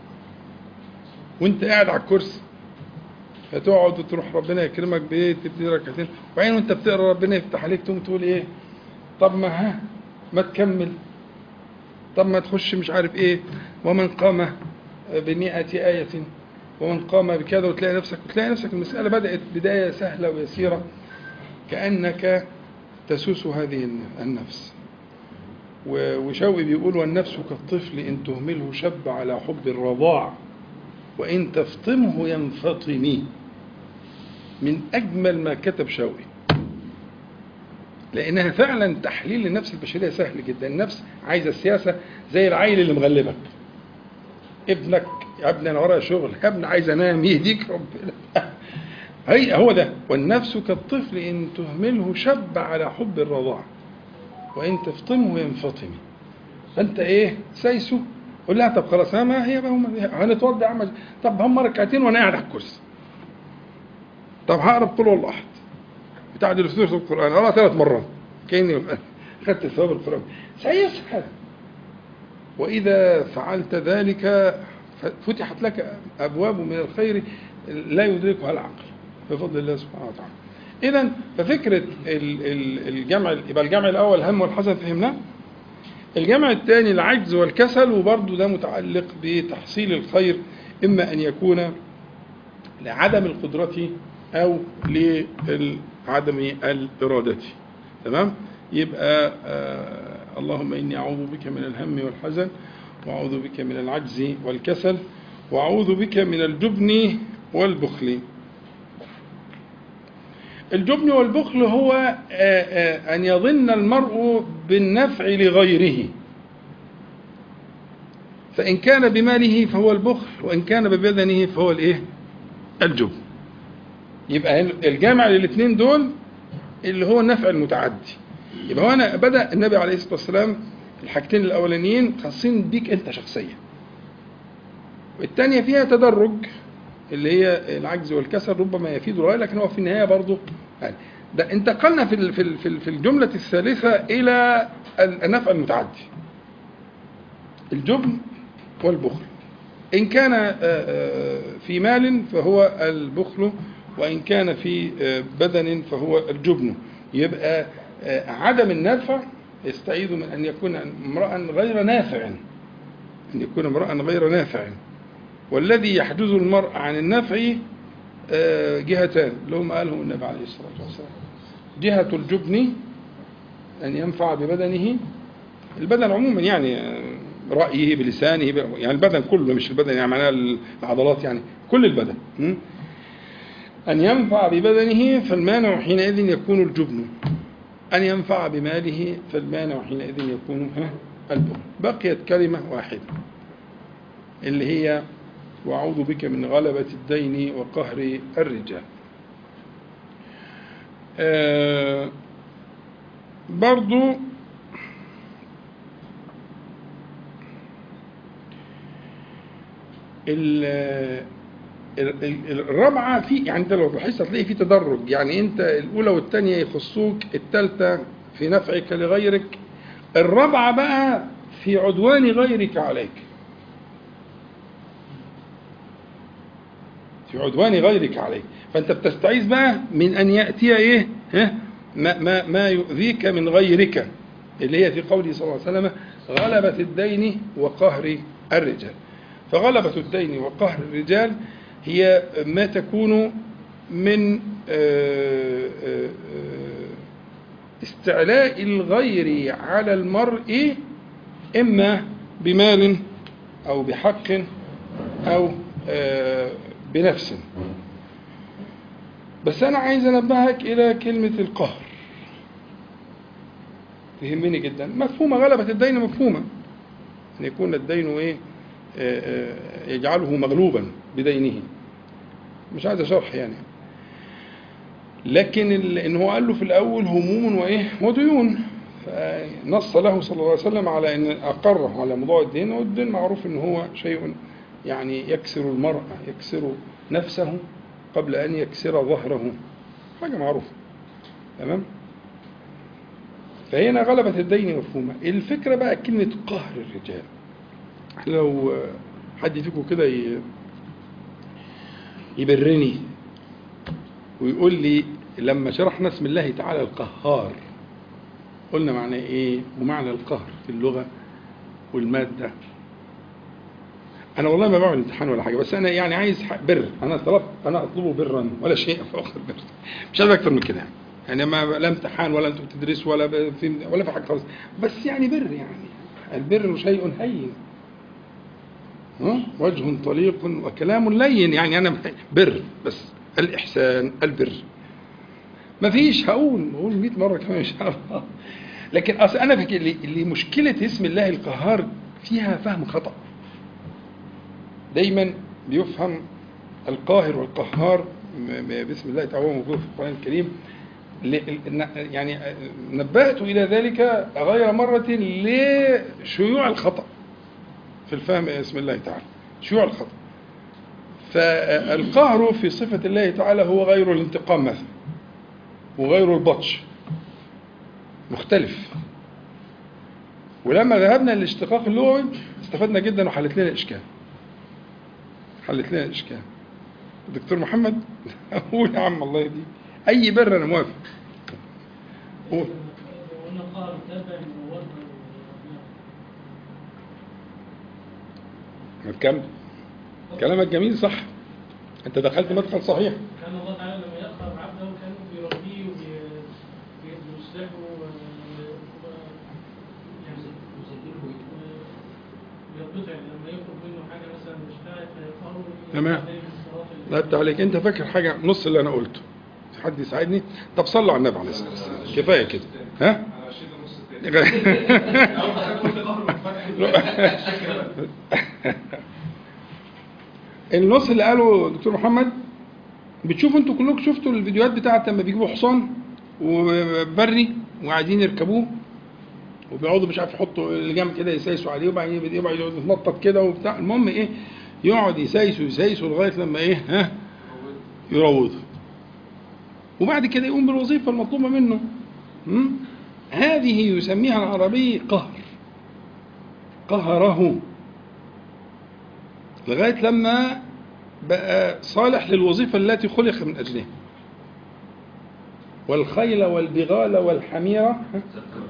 وانت قاعد على الكرسي فتقعد وتروح ربنا يكرمك بايه تبتدي ركعتين وبعدين وانت بتقرا ربنا يفتح عليك تقوم تقول ايه طب ما ها ما تكمل طب ما تخش مش عارف ايه ومن قام بمئة آية ومن قام بكذا وتلاقي نفسك وتلاقي نفسك المسألة بدأت بداية سهلة ويسيرة كأنك تسوس هذه النفس و- وشوقي بيقول والنفس كالطفل إن تهمله شب على حب الرضاع وإن تفطمه ينفطم من أجمل ما كتب شوقي لأنها فعلا تحليل النفس البشرية سهل جدا النفس عايزة السياسة زي العيل اللي مغلبك ابنك يا ابني أنا ورايا شغل يا ابني عايز أنام يهديك ربنا هي هو ده والنفس كالطفل إن تهمله شب على حب الرضاع وإن تفطمه ينفطم فأنت إيه سايسه قول لها طب خلاص ما هي بقى هم هنتوضى اعمل طب هم ركعتين وانا قاعد على الكرسي طب هقرا قل هو الله احد بتاع دي سوره القران اقرا ثلاث مرات كاني خدت ثواب القران سيسهل واذا فعلت ذلك فتحت لك ابواب من الخير لا يدركها العقل بفضل الله سبحانه وتعالى اذا ففكره ال- ال- الجمع يبقى الجمع الاول الهم والحزن فهمناه الجمع الثاني العجز والكسل وبرضه ده متعلق بتحصيل الخير إما أن يكون لعدم القدرة أو لعدم الإرادة تمام يبقى آه اللهم إني أعوذ بك من الهم والحزن وأعوذ بك من العجز والكسل وأعوذ بك من الجبن والبخل الجبن والبخل هو آه، آه، أن يظن المرء بالنفع لغيره فإن كان بماله فهو البخل وإن كان ببدنه فهو الإيه؟ الجبن يبقى الجامع للاثنين دول اللي هو النفع المتعدي يبقى هنا بدأ النبي عليه الصلاة والسلام الحاجتين الأولانيين خاصين بيك أنت شخصيا والثانية فيها تدرج اللي هي العجز والكسل ربما يفيد الغاية لكن هو في النهاية برضه يعني ده انتقلنا في ال- في ال- في ال- في الجملة الثالثة إلى النفع المتعدي الجبن والبخل إن كان آه، آه، في مال فهو البخل وإن كان في آه، بدن فهو الجبن يبقى آه، عدم النفع يستعيذ من أن يكون امرأ غير نافع أن يكون امرأ غير نافع والذي يحجز المرء عن النفع آه، جهتان اللي هم قالهم النبي عليه الصلاة والسلام جهة الجبن أن ينفع ببدنه البدن عموما يعني آه، رأيه بلسانه ب- يعني البدن كله مش البدن يعني معناها العضلات يعني كل البدن م? أن ينفع ببدنه فالمانع حينئذ يكون الجبن أن ينفع بماله فالمانع حينئذ يكون ها البخل بقيت كلمة واحدة اللي هي وأعوذ بك من غلبة الدين وقهر الرجال آه برضو ال- ال- ال- الرابعة في يعني انت لو لاحظت هتلاقي في تدرج يعني انت الاولى والثانية يخصوك الثالثة في نفعك لغيرك الرابعة بقى في عدوان غيرك عليك في عدوان غيرك عليك فانت بتستعيذ بقى من ان ياتي ايه ها ما ما ما يؤذيك من غيرك اللي هي في قوله صلى الله عليه وسلم غلبة الدين وقهر الرجال فغلبة الدين وقهر الرجال هي ما تكون من آه، آه، آه، استعلاء الغير على المرء إما بمال أو بحق أو آه، بنفس بس أنا عايز أنبهك إلى كلمة القهر تهمني جدا مفهومة غلبة الدين مفهومة أن يكون الدين إيه آه، آه، يجعله مغلوبا بدينه مش عايز شرح يعني لكن ال- ان هو قال له في الاول هموم وايه وديون فنص له صلى الله عليه وسلم على ان اقره على موضوع الدين والدين معروف ان هو شيء يعني يكسر المرء يكسر نفسه قبل ان يكسر ظهره حاجه معروفه تمام فهنا غلبة الدين مفهومة الفكرة بقى كلمة قهر الرجال لو حد فيكم كده ي- يبرني ويقول لي لما شرحنا اسم الله تعالى القهار قلنا معناه ايه ومعنى القهر في اللغة والمادة انا والله ما بعمل امتحان ولا حاجة بس انا يعني عايز ح- بر انا طلبت انا اطلبه برا ولا شيء فوق البر مش عايز اكتر من كده يعني يعني ما لا امتحان ولا انتوا بتدرسوا ولا ب- في ولا في حاجة خالص بس يعني بر يعني البر شيء هين ها؟ وجه طليق وكلام لين يعني انا بر بس الاحسان البر ما فيش هقول بقول 100 مره كمان ان شاء الله لكن اصل انا فكر اللي اللي مشكله اسم الله القهار فيها فهم خطا دايما بيفهم القاهر والقهار م- م- باسم الله تعالى هو موجود في القران الكريم ل- ن- يعني نبهت الى ذلك غير مره لشيوع الخطأ في الفهم اسم الله تعالى شيوع الخطأ فالقهر في صفة الله تعالى هو غير الانتقام مثلا وغير البطش مختلف ولما ذهبنا للاشتقاق اللغوي استفدنا جدا وحلت لنا الاشكال حلت لنا الاشكال الدكتور محمد قول يا عم الله يهديك اي بر انا موافق قول قلنا قال تابع ووضع ما تكمل كلامك جميل صح انت دخلت مدخل صحيح كان الله تعالى لما يقهر عبده كان بيربيه وبيصلحه ويربطه يعني لما يطلب منه حاجه مثلا مش بتاعت فيقهره تمام. لا عليك انت فاكر حاجه نص اللي انا قلته في حد يساعدني طب صلوا على النبي عليه الصلاه والسلام كفايه كده ها على رشيد النص التاني اول ما قلت قهر وفتح النص اللي قاله دكتور محمد بتشوفوا انتوا كلكم شفتوا الفيديوهات بتاعت لما بيجيبوا حصان وبري وعايزين يركبوه وبيقعدوا مش عارف يحطوا اللجام كده يسايسوا عليه وبعدين يقعد يقعد يتنطط كده وبتاع المهم ايه يقعد يسايسوا يسايسوا لغايه لما ايه ها يروض وبعد كده يقوم بالوظيفه المطلوبه منه م? هذه يسميها العربي قهر قهره لغايه لما بقى صالح للوظيفه التي خلق من اجلها والخيل والبغال والحميره ها؟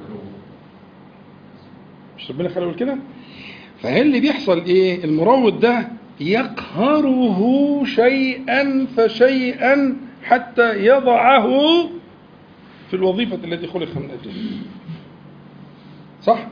مش ربنا خلقه كده فهل اللي بيحصل ايه المروض ده يقهره شيئا فشيئا حتى يضعه في الوظيفة التي خلق من أجلها صح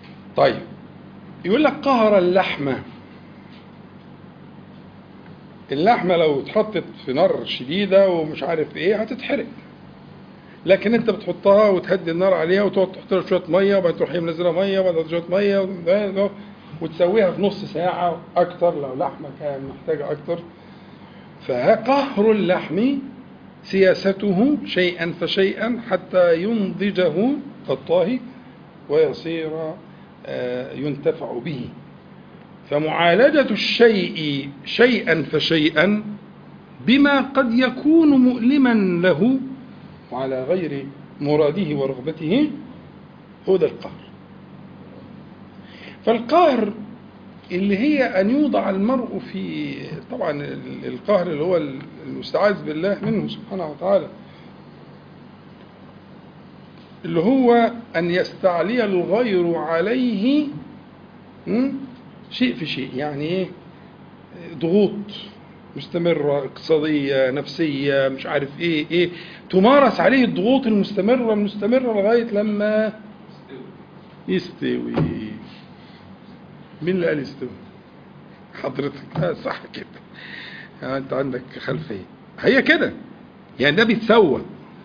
طيب يقول لك قهر اللحم اللحمة لو اتحطت في نار شديدة ومش عارف ايه هتتحرق لكن انت بتحطها وتهدي النار عليها وتقعد تحط لها شويه ميه وبعدين تروح منزلها ميه وبعدين شويه ميه وبعدين- وتسويها في نص ساعه اكتر لو لحمه كان محتاجه اكتر فقهر اللحم سياسته شيئا فشيئا حتى ينضجه الطاهي ويصير آه، ينتفع به فمعالجة الشيء شيئا فشيئا بما قد يكون مؤلما له وعلى غير مراده ورغبته هو ده القهر فالقهر اللي هي أن يوضع المرء في طبعا ال- القهر اللي هو المستعاذ بالله منه سبحانه وتعالى اللي هو أن يستعلي الغير عليه م? شيء في شيء يعني إيه ضغوط مستمرة اقتصادية نفسية مش عارف ايه ايه تمارس عليه الضغوط المستمرة المستمرة لغاية لما يستوي مين اللي قال يستوي؟ حضرتك آه صح كده يعني انت عندك خلفية هي كده يعني ده بيتسوى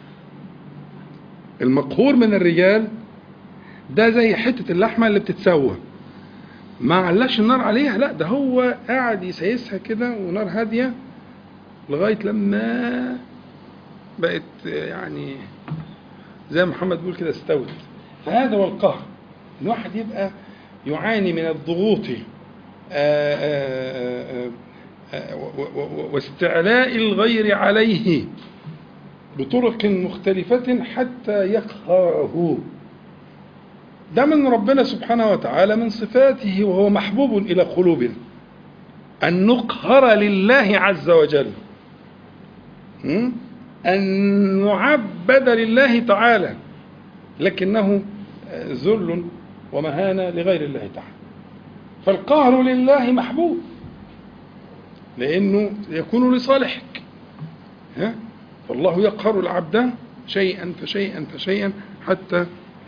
المقهور من الرجال ده زي حتة اللحمة اللي بتتسوى ما علاش النار عليها لا ده هو قاعد يسيسها كده ونار هادية لغاية لما بقت يعني زي ما محمد بيقول كده استوت فهذا هو القهر الواحد يبقى يعاني من الضغوط آآ آآ آآ و- و- واستعلاء الغير عليه بطرق مختلفة حتى يقهره ده من ربنا سبحانه وتعالى من صفاته وهو محبوب إلى قلوبنا أن نقهر لله عز وجل م? أن نعبد لله تعالى لكنه ذل ومهانة لغير الله تعالى فالقهر لله محبوب لأنه يكون لصالحك ها؟ فالله يقهر العبد شيئا فشيئا فشيئا حتى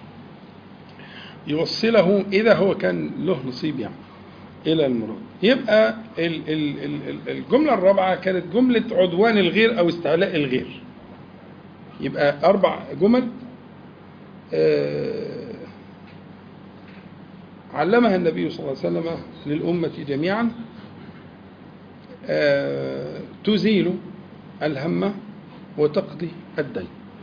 يوصله إذا هو كان له نصيب يعني إلى المراد يبقى ال- ال- ال- ال- الجملة الرابعة كانت جملة عدوان الغير أو استعلاء الغير يبقى أربع جمل آه، علمها النبي صلى الله عليه وسلم للأمة جميعا آه، تزيل الهم وتقضي الدين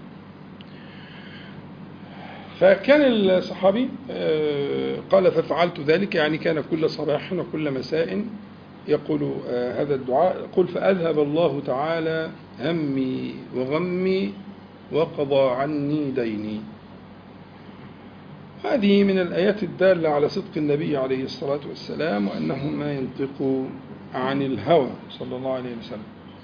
فكان الصحابي آه، قال ففعلت ذلك يعني كان كل صباح وكل مساء يقول آه، هذا الدعاء قل فأذهب الله تعالى همي وغمي وقضى عني ديني هذه من الآيات الدالة على صدق النبي عليه الصلاة والسلام وأنه ما ينطق عن الهوى صلى الله عليه وسلم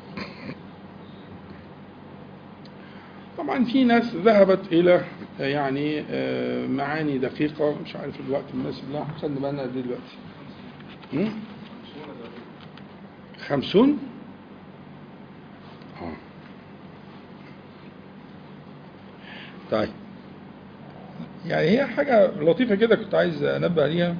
طبعا في ناس ذهبت إلى يعني آه، معاني دقيقة مش عارف الوقت المناسب لها خدنا بالنا قد إيه دلوقتي هم؟ خمسون آه. طيب يعني هي حاجة لطيفة كده كنت عايز أنبه عليها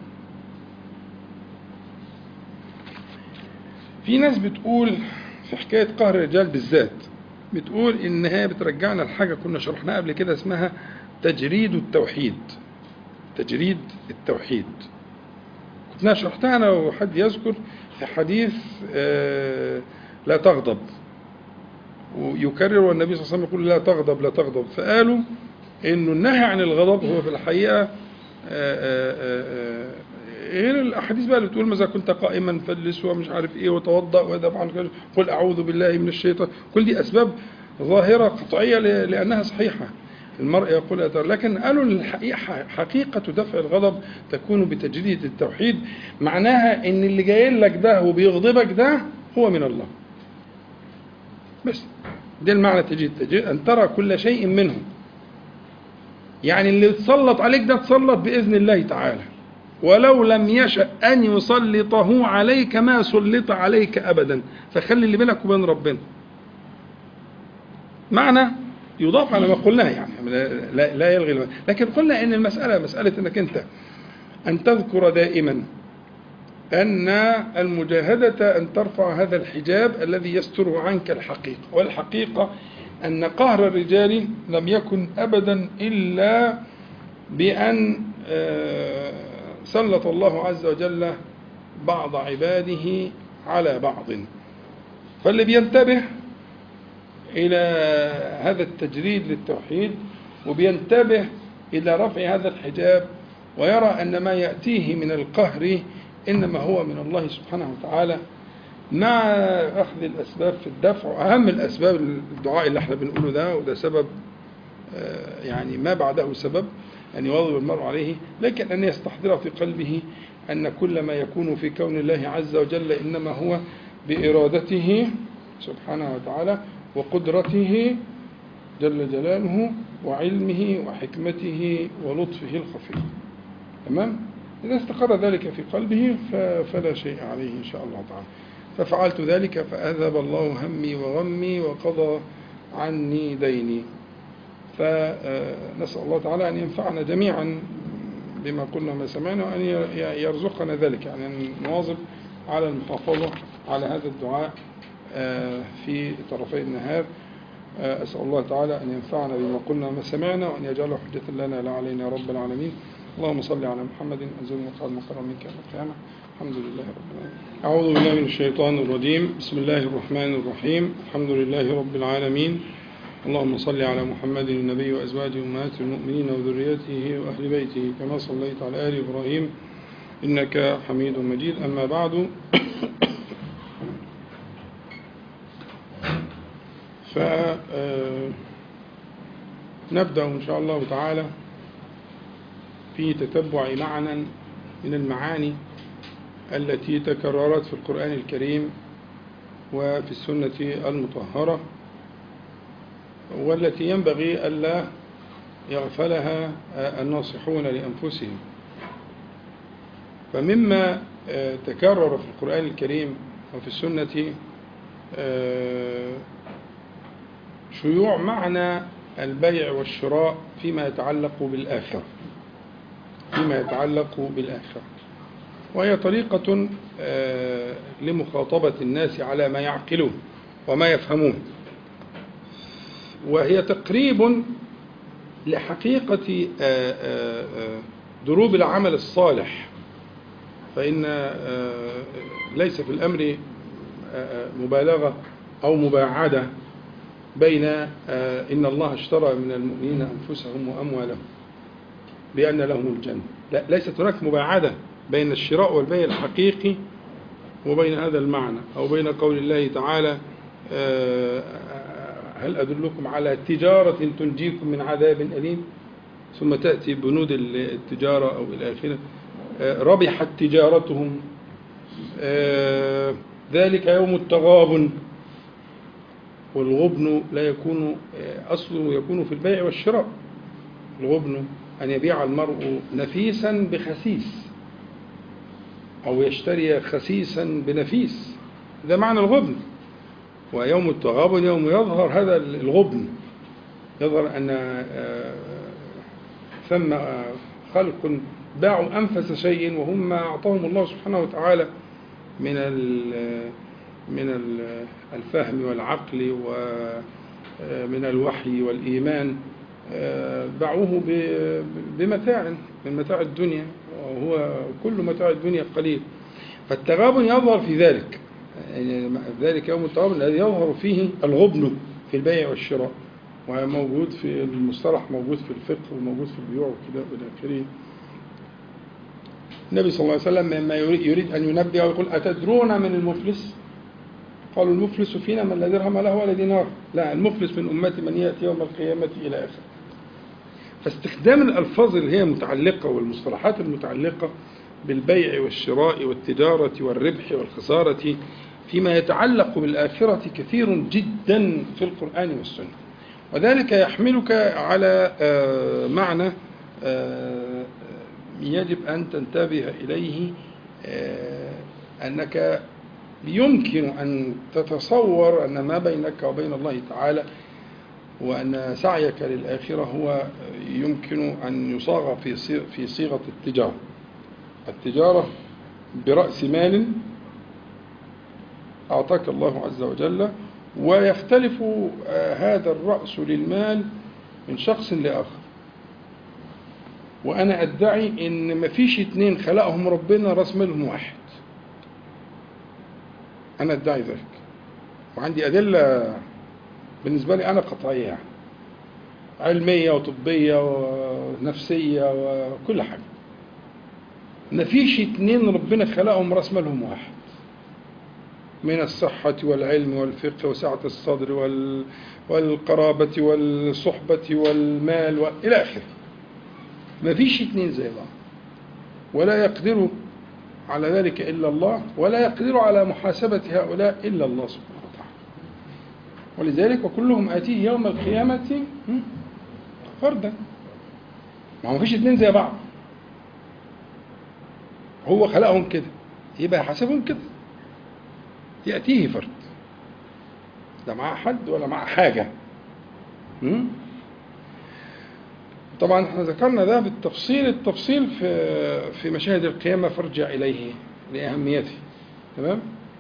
في ناس بتقول في حكاية قهر الرجال بالذات بتقول إن هي بترجعنا لحاجة كنا شرحناها قبل كده اسمها تجريد التوحيد تجريد التوحيد كنت شرحتها أنا وحد يذكر في حديث آه، لا تغضب ويكرر والنبي صلى الله عليه وسلم يقول لا تغضب لا تغضب فقالوا انه النهي عن الغضب هو في الحقيقه آه، آه، آه، آه، غير الاحاديث بقى اللي بتقول ماذا كنت قائما فلس ومش عارف ايه وتوضا وذهب عن كذا، قل اعوذ بالله من الشيطان كل دي اسباب ظاهره قطعيه ل- لانها صحيحه المرء يقول لا تغضب. لكن قالوا الحقيقة حقيقة دفع الغضب تكون بتجديد التوحيد معناها ان اللي جاي لك ده وبيغضبك ده هو من الله بس ده المعنى تجديد التجديد ان ترى كل شيء منه يعني اللي اتسلط عليك ده اتسلط بإذن الله تعالى ولو لم يشأ أن يسلطه عليك ما سلط عليك أبدا فخلي اللي بينك وبين ربنا معنى يضاف على ما قلناه يعني لا, لا يلغي الم- لكن قلنا ان المسألة مسألة انك انت ان تذكر دائما أن المجاهدة أن ترفع هذا الحجاب الذي يستر عنك الحقيقة والحقيقة أن قهر الرجال لم يكن أبدا إلا بأن آه، سلط الله عز وجل بعض عباده على بعض فاللي بينتبه إلى هذا التجريد للتوحيد وبينتبه إلى رفع هذا الحجاب ويرى أن ما يأتيه من القهر إنما هو من الله سبحانه وتعالى مع أخذ الأسباب في الدفع وأهم الأسباب الدعاء اللي احنا بنقوله ده وده سبب آه، يعني ما بعده سبب أن يواظب المرء عليه لكن أن يستحضر في قلبه أن كل ما يكون في كون الله عز وجل إنما هو بإرادته سبحانه وتعالى وقدرته جل جلاله وعلمه وحكمته ولطفه الخفي تمام إذا استقر ذلك في قلبه ف- فلا شيء عليه إن شاء الله تعالى ففعلت ذلك فأذهب الله همي وغمي وقضى عني ديني فنسأل الله تعالى أن ينفعنا جميعا بما قلنا ما سمعنا وأن ي- يرزقنا ذلك يعني أن نواظب على المحافظة على هذا الدعاء آه، في طرفي النهار آه، أسأل الله تعالى أن ينفعنا بما قلنا ما سمعنا وأن يجعله حجة لنا لا علينا يا رب العالمين اللهم صل على محمد أنزل مقعد مقرر منك يوم القيامة الحمد لله رب العالمين أعوذ بالله من الشيطان الرجيم بسم الله الرحمن الرحيم الحمد لله رب العالمين اللهم صل على محمد النبي وأزواجه أمهات المؤمنين وذريته وأهل بيته كما صليت على آل إبراهيم إنك حميد مجيد أما بعد فنبدأ إن شاء الله تعالى في تتبع معنى من المعاني التي تكررت في القرآن الكريم وفي السنة المطهرة والتي ينبغي ألا يغفلها الناصحون لأنفسهم فمما آه، تكرر في القرآن الكريم وفي السنة آه، شيوع معنى البيع والشراء فيما يتعلق بالآخرة فيما يتعلق بالآخرة وهي طريقة آه، لمخاطبة الناس على ما يعقلون وما يفهمون وهي تقريب لحقيقة آه، آه، آه، دروب العمل الصالح فإن آه، ليس في الأمر آه، مبالغة أو مباعدة بين آه، إن الله اشترى من المؤمنين أنفسهم وأموالهم بأن لهم الجنة لا ليست هناك مباعدة بين الشراء والبيع الحقيقي وبين هذا المعنى أو بين قول الله تعالى آه، هل أدلكم على تجارة تنجيكم من عذاب أليم ثم تأتي بنود التجارة أو إلى آخره آه، ربحت تجارتهم آه، ذلك يوم التغابن والغبن لا يكون آه، أصله يكون في البيع والشراء الغبن أن يبيع المرء نفيسا بخسيس أو يشتري خسيسا بنفيس ده معنى الغبن ويوم التغابن يوم يظهر هذا الغبن يظهر أن آه، ثم آه، خلق باعوا أنفس شيء وهم ما أعطاهم الله سبحانه وتعالى من ال- من ال- الفهم والعقل ومن الوحي والإيمان آه، باعوه ب- بمتاع من متاع الدنيا وهو كل متاع الدنيا قليل فالتغابن يظهر في ذلك يعني ذلك يوم التغابن الذي يظهر فيه الغبن في البيع والشراء وموجود في المصطلح موجود في الفقه وموجود في البيوع وكده والى اخره النبي صلى الله عليه وسلم مما يريد, يريد ان ينبه ويقول اتدرون من المفلس قالوا المفلس فينا من لا درهم له ولا دينار لا المفلس من امتي من ياتي يوم القيامه الى اخره فاستخدام الألفاظ اللي هي متعلقة والمصطلحات المتعلقة بالبيع والشراء والتجارة والربح والخسارة فيما يتعلق بالآخرة كثير جدا في القرآن والسنة وذلك يحملك على آه، معنى آه، يجب أن تنتبه إليه آه، أنك يمكن أن تتصور أن ما بينك وبين الله تعالى وأن سعيك للآخرة هو يمكن أن يصاغ في صيغ- في صيغة التجارة التجارة برأس مال أعطاك الله عز وجل ويختلف آه، هذا الرأس للمال من شخص لآخر وأنا أدعي إن مفيش اتنين خلقهم ربنا رأس مالهم واحد أنا أدعي ذلك وعندي أدلة بالنسبة لي أنا قطعية يعني علمية وطبية ونفسية وكل حاجة مفيش اتنين ربنا خلقهم رأس مالهم واحد من الصحة والعلم والفقه وسعة الصدر وال... والقرابة والصحبة والمال و... إلى آخره مفيش اتنين زي بعض ولا يقدر على ذلك إلا الله ولا يقدر على محاسبة هؤلاء إلا الله سبحانه وتعالى ولذلك وكلهم آتيه يوم القيامة هم، فردا ما هو مفيش اتنين زي بعض هو خلقهم كده يبقى يحاسبهم كده يأتيه فرد لا معاه حد ولا معاه حاجة م? طبعا احنا ذكرنا ده بالتفصيل التفصيل في في مشاهد القيامة فارجع إليه لأهميته تمام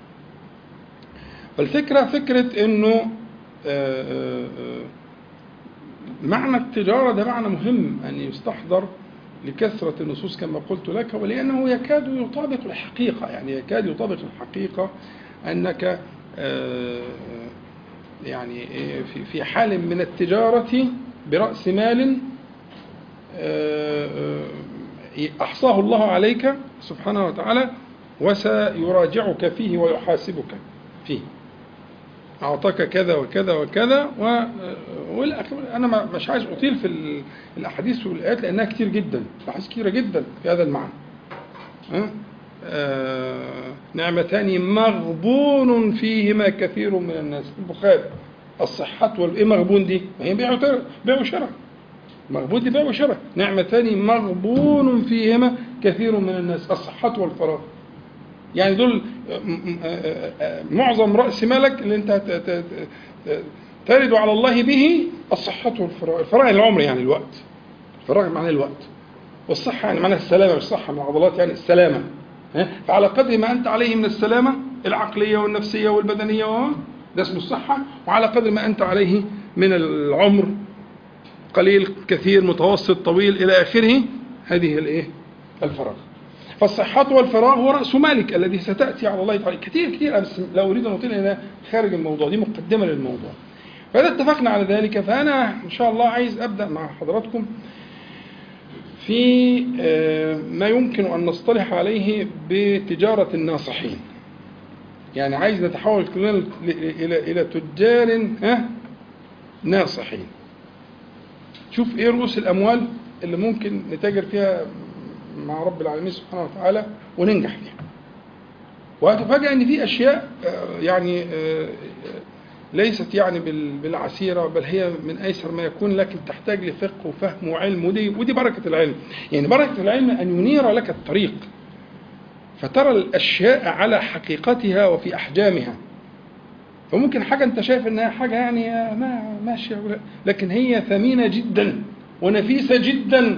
فالفكرة فكرة إنه آه، آه، آه، معنى التجارة ده معنى مهم أن يستحضر لكثرة النصوص كما قلت لك ولأنه يكاد يطابق الحقيقة يعني يكاد يطابق الحقيقة أنك آه، يعني في في حال من التجارة برأس مال آه، آه، أحصاه الله عليك سبحانه وتعالى وسيراجعك فيه ويحاسبك فيه أعطاك كذا وكذا وكذا و... والأخ... أنا ما- مش عايز أطيل في ال- الأحاديث والآيات لأنها كتير جدا أحاديث كتيرة جدا في هذا المعنى ها؟ آه... نعمتان مغبون فيهما كثير من الناس البخاري الصحة وال إيه مغبون دي؟ ما هي بيع وتر- بيع وشراء مغبون دي بيع وشراء نعمتان مغبون فيهما كثير من الناس الصحة والفراغ يعني دول معظم رأس مالك اللي انت ت- ت- ت- ترد على الله به الصحة والفراغ الفراغ يعني العمر يعني الوقت الفراغ معناه الوقت والصحة يعني معناها السلامة مش صحة من العضلات يعني السلامة ها؟ فعلى قدر ما أنت عليه من السلامة العقلية والنفسية والبدنية و- ده اسمه الصحة وعلى قدر ما أنت عليه من العمر قليل كثير متوسط طويل إلى آخره هذه الإيه الفراغ فالصحة والفراغ هو رأس مالك الذي ستأتي على الله تعالى كثير كثير بس لا أريد أن أطيل هنا خارج الموضوع دي مقدمة للموضوع فإذا اتفقنا على ذلك فأنا إن شاء الله عايز أبدأ مع حضراتكم في آه، ما يمكن أن نصطلح عليه بتجارة الناصحين يعني عايز نتحول كلنا ل- إلى إلى تجار ها ناصحين شوف إيه رؤوس الأموال اللي ممكن نتاجر فيها مع رب العالمين سبحانه وتعالى وننجح فيها وهتفاجأ ان في اشياء آه، يعني آه، ليست يعني بال- بالعسيره بل هي من ايسر ما يكون لكن تحتاج لفقه وفهم وعلم ودي ودي بركه العلم يعني بركه العلم ان ينير لك الطريق فترى الاشياء على حقيقتها وفي احجامها فممكن حاجه انت شايف انها حاجه يعني ما ماشيه ولا- لكن هي ثمينه جدا ونفيسه جدا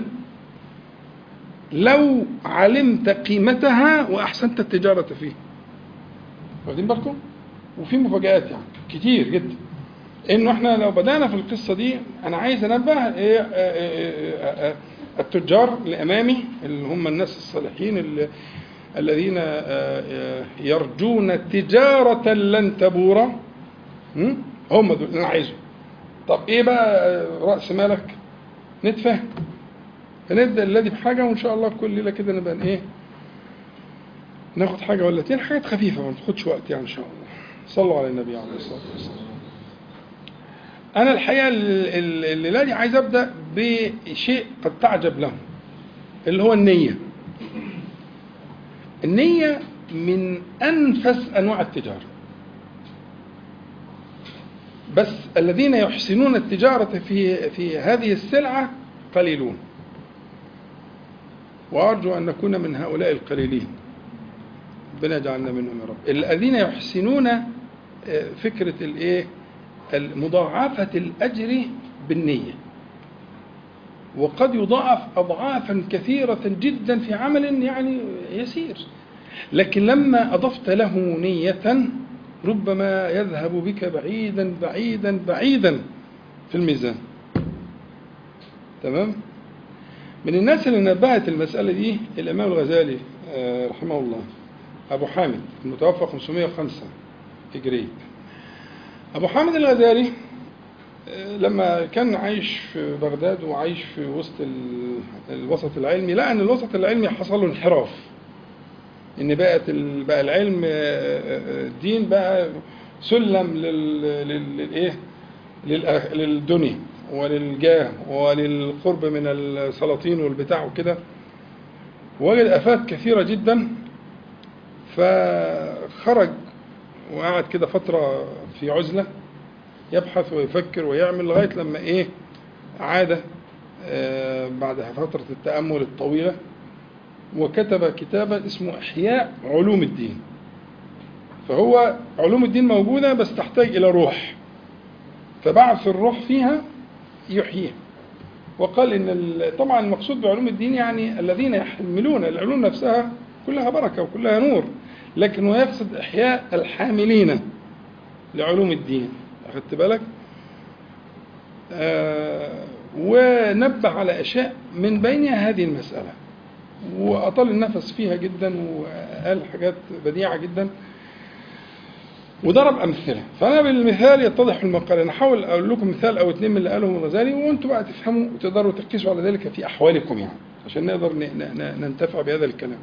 لو علمت قيمتها واحسنت التجاره فيه واخدين بالكم وفي مفاجآت يعني كتير جدا انه احنا لو بدانا في القصه دي انا عايز انبه إيه آه، آه، آه، التجار اللي امامي اللي هم الناس الصالحين اللي الذين آه، آه، يرجون تجارة لن تبور هم؟ هم دول اللي انا عايزهم طب ايه بقى آه، رأس مالك نتفاهم فنبدا الذي بحاجه وان شاء الله كل ليله كده نبقى ايه ناخد حاجه ولا اتنين حاجات خفيفه ما تاخدش وقت يعني ان شاء الله صلوا على النبي عليه الصلاه والسلام انا الحقيقه ال- ال- الليله دي عايز ابدا بشيء قد تعجب له اللي هو النيه النيه من انفس انواع التجاره بس الذين يحسنون التجاره في في هذه السلعه قليلون وارجو ان نكون من هؤلاء القليلين ربنا يجعلنا منهم يا رب الذين يحسنون آه، فكره الايه مضاعفه الاجر بالنيه وقد يضاعف اضعافا كثيره جدا في عمل يعني يسير لكن لما أضفت له نية ربما يذهب بك بعيدا بعيدا بعيدا في الميزان تمام من الناس اللي نبهت المسألة دي الإمام الغزالي آه، رحمه الله أبو حامد المتوفى 505 هجري أبو حامد الغزالي آه، لما كان عايش في بغداد وعايش في وسط ال- الوسط العلمي لقى أن الوسط العلمي حصل له انحراف ان بقت ال- بقى العلم آه، آه، الدين بقى سلم لل لل- للايه للأ- للدنيا وللجاه وللقرب من السلاطين والبتاع وكده وجد افات كثيره جدا فخرج وقعد كده فتره في عزله يبحث ويفكر ويعمل لغايه لما ايه عاد آه، بعد فتره التامل الطويله وكتب كتابا اسمه إحياء علوم الدين فهو علوم الدين موجودة بس تحتاج إلى روح فبعث الروح فيها يحييها وقال إن ال- طبعا المقصود بعلوم الدين يعني الذين يحملون العلوم نفسها كلها بركة وكلها نور لكن هو يقصد إحياء الحاملين لعلوم الدين أخذت بالك؟ آه ونبه على أشياء من بينها هذه المسألة وأطال النفس فيها جدا وقال حاجات بديعة جدا وضرب أمثلة فأنا بالمثال يتضح المقال أنا أحاول أقول لكم مثال أو اتنين من اللي قالهم الغزالي وأنتم بقى تفهموا وتقدروا تقيسوا على ذلك في أحوالكم يعني عشان نقدر ن- ن- ننتفع بهذا الكلام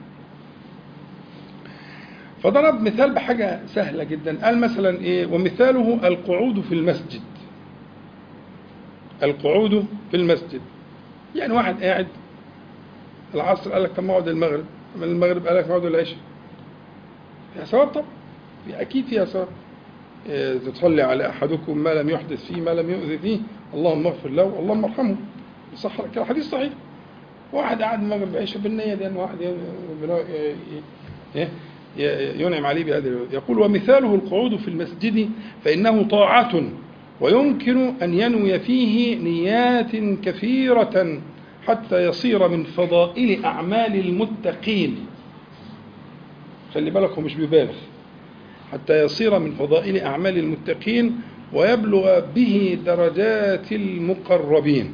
فضرب مثال بحاجة سهلة جدا قال مثلا إيه ومثاله القعود في المسجد القعود في المسجد يعني واحد قاعد العصر قال لك طب ما اقعد المغرب من المغرب قال لك ما اقعد العشاء فيها ثواب طبعا في اكيد فيها ثواب إيه، تصلي على احدكم ما لم يحدث فيه ما لم يؤذي فيه اللهم اغفر له اللهم ارحمه صح كان حديث صحيح واحد قاعد المغرب عشاء بالنية دي ان واحد ي- ربنا ي- ي- ي- ينعم عليه بهذا يقول ومثاله القعود في المسجد فإنه طاعة ويمكن أن ينوي فيه نيات كثيرة حتى يصير من فضائل أعمال المتقين خلي بالك هو مش بيبالغ حتى يصير من فضائل أعمال المتقين ويبلغ به درجات المقربين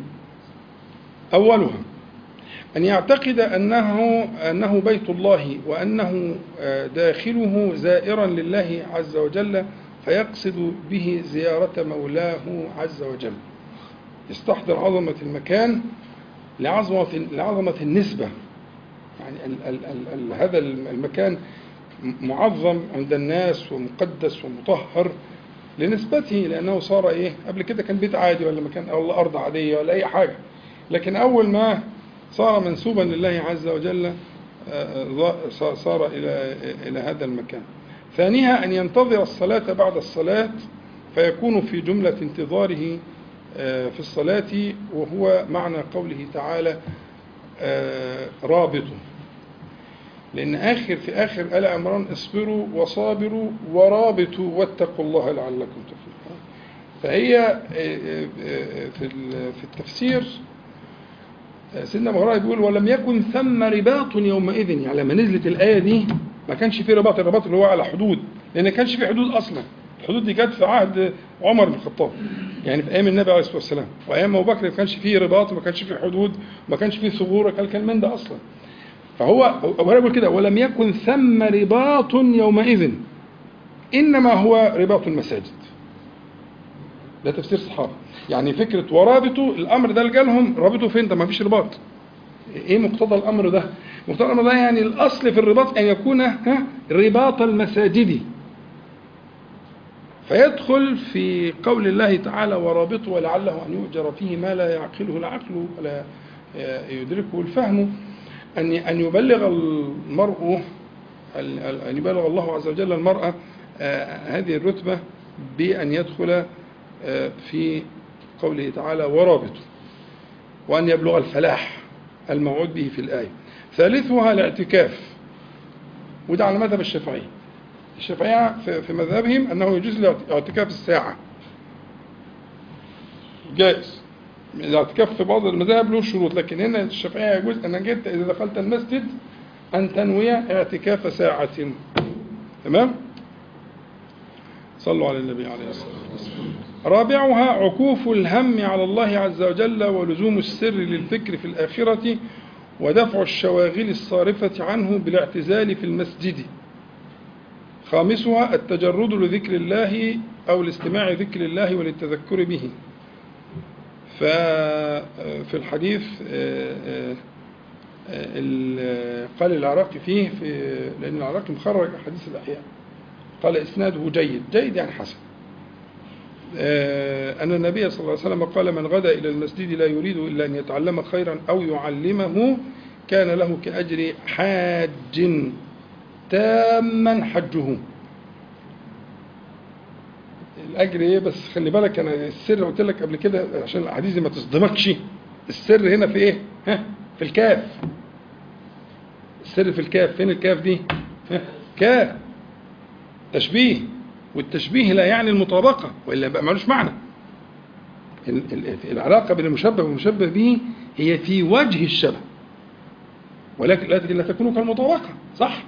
أولها أن يعتقد أنه أنه بيت الله وأنه آه، داخله زائرا لله عز وجل فيقصد به زيارة مولاه عز وجل يستحضر عظمة المكان لعظمة لعظمة النسبة يعني ال ال ال ال هذا المكان معظم عند الناس ومقدس ومطهر لنسبته لأنه صار إيه قبل كده كان بيت عادي ولا مكان ولا أرض عادية ولا أي حاجة لكن أول ما صار منسوبا لله عز وجل آه، آه، صار إلى إلى هذا المكان ثانيها أن ينتظر الصلاة بعد الصلاة فيكون في جملة انتظاره آه، في الصلاة وهو معنى قوله تعالى آه، رابط لأن آخر في آخر آل عمران اصبروا وصابروا ورابطوا واتقوا الله لعلكم تفلحون فهي آه، آه، آه، في ال- في التفسير آه، سيدنا ابو هريره بيقول ولم يكن ثم رباط يومئذ يعني لما نزلت الايه دي ما كانش في رباط الرباط اللي هو على حدود لان ما كانش في حدود اصلا الحدود دي جت في عهد عمر بن الخطاب يعني في ايام النبي عليه الصلاه والسلام وايام ابو بكر ما كانش فيه رباط وما كانش فيه حدود وما كانش فيه ثغور كان كان من ده اصلا فهو ابو هريره بيقول كده ولم يكن ثم رباط يومئذ انما هو رباط المساجد ده تفسير صحابه يعني فكره ورابطوا الامر ده اللي جالهم رابطوا فين ده ما فيش رباط ايه مقتضى الامر ده مقتضى الامر ده يعني الاصل في الرباط ان يكون ها رباط المساجد فيدخل في قول الله تعالى ورابطوا ولعله ان يؤجر فيه ما لا يعقله العقل ولا يدركه الفهم ان ان يبلغ المرء ان يبلغ الله عز وجل المرأة آه، هذه الرتبة بأن يدخل آه، في قوله تعالى ورابطوا وأن يبلغ الفلاح الموعود به في الآية ثالثها الاعتكاف وده على مذهب الشافعية الشافعية في في مذهبهم أنه يجوز الاعتكاف الساعة جائز الاعتكاف في بعض المذاهب له شروط لكن هنا الشافعية يجوز أنك أنت إذا دخلت المسجد أن تنوي اعتكاف ساعة تمام صلوا على النبي عليه الصلاة والسلام رابعها عكوف الهم على الله عز وجل ولزوم السر للفكر في الآخرة ودفع الشواغل الصارفة عنه بالاعتزال في المسجد خامسها التجرد لذكر الله أو لاستماع ذكر الله وللتذكر به ففي الحديث آه، آه، آه، ال- قال العراقي فيه في لأن العراقي مخرج أحاديث الأحياء قال إسناده جيد جيد يعني حسن آه، أن النبي صلى الله عليه وسلم قال من غدا إلى المسجد لا يريد إلا أن يتعلم خيرا أو يعلمه كان له كأجر حاج تاما حجه الأجر إيه بس خلي بالك أنا السر قلت لك قبل كده عشان الأحاديث دي ما تصدمكش السر هنا في إيه؟ ها؟ في الكاف السر في الكاف فين الكاف دي؟ ها؟ كاف تشبيه والتشبيه لا يعني المطابقة وإلا بقى ملوش معنى ال- ال- العلاقة بين المشبه والمشبه به هي في وجه الشبه ولكن لا لا تكون كالمطابقة صح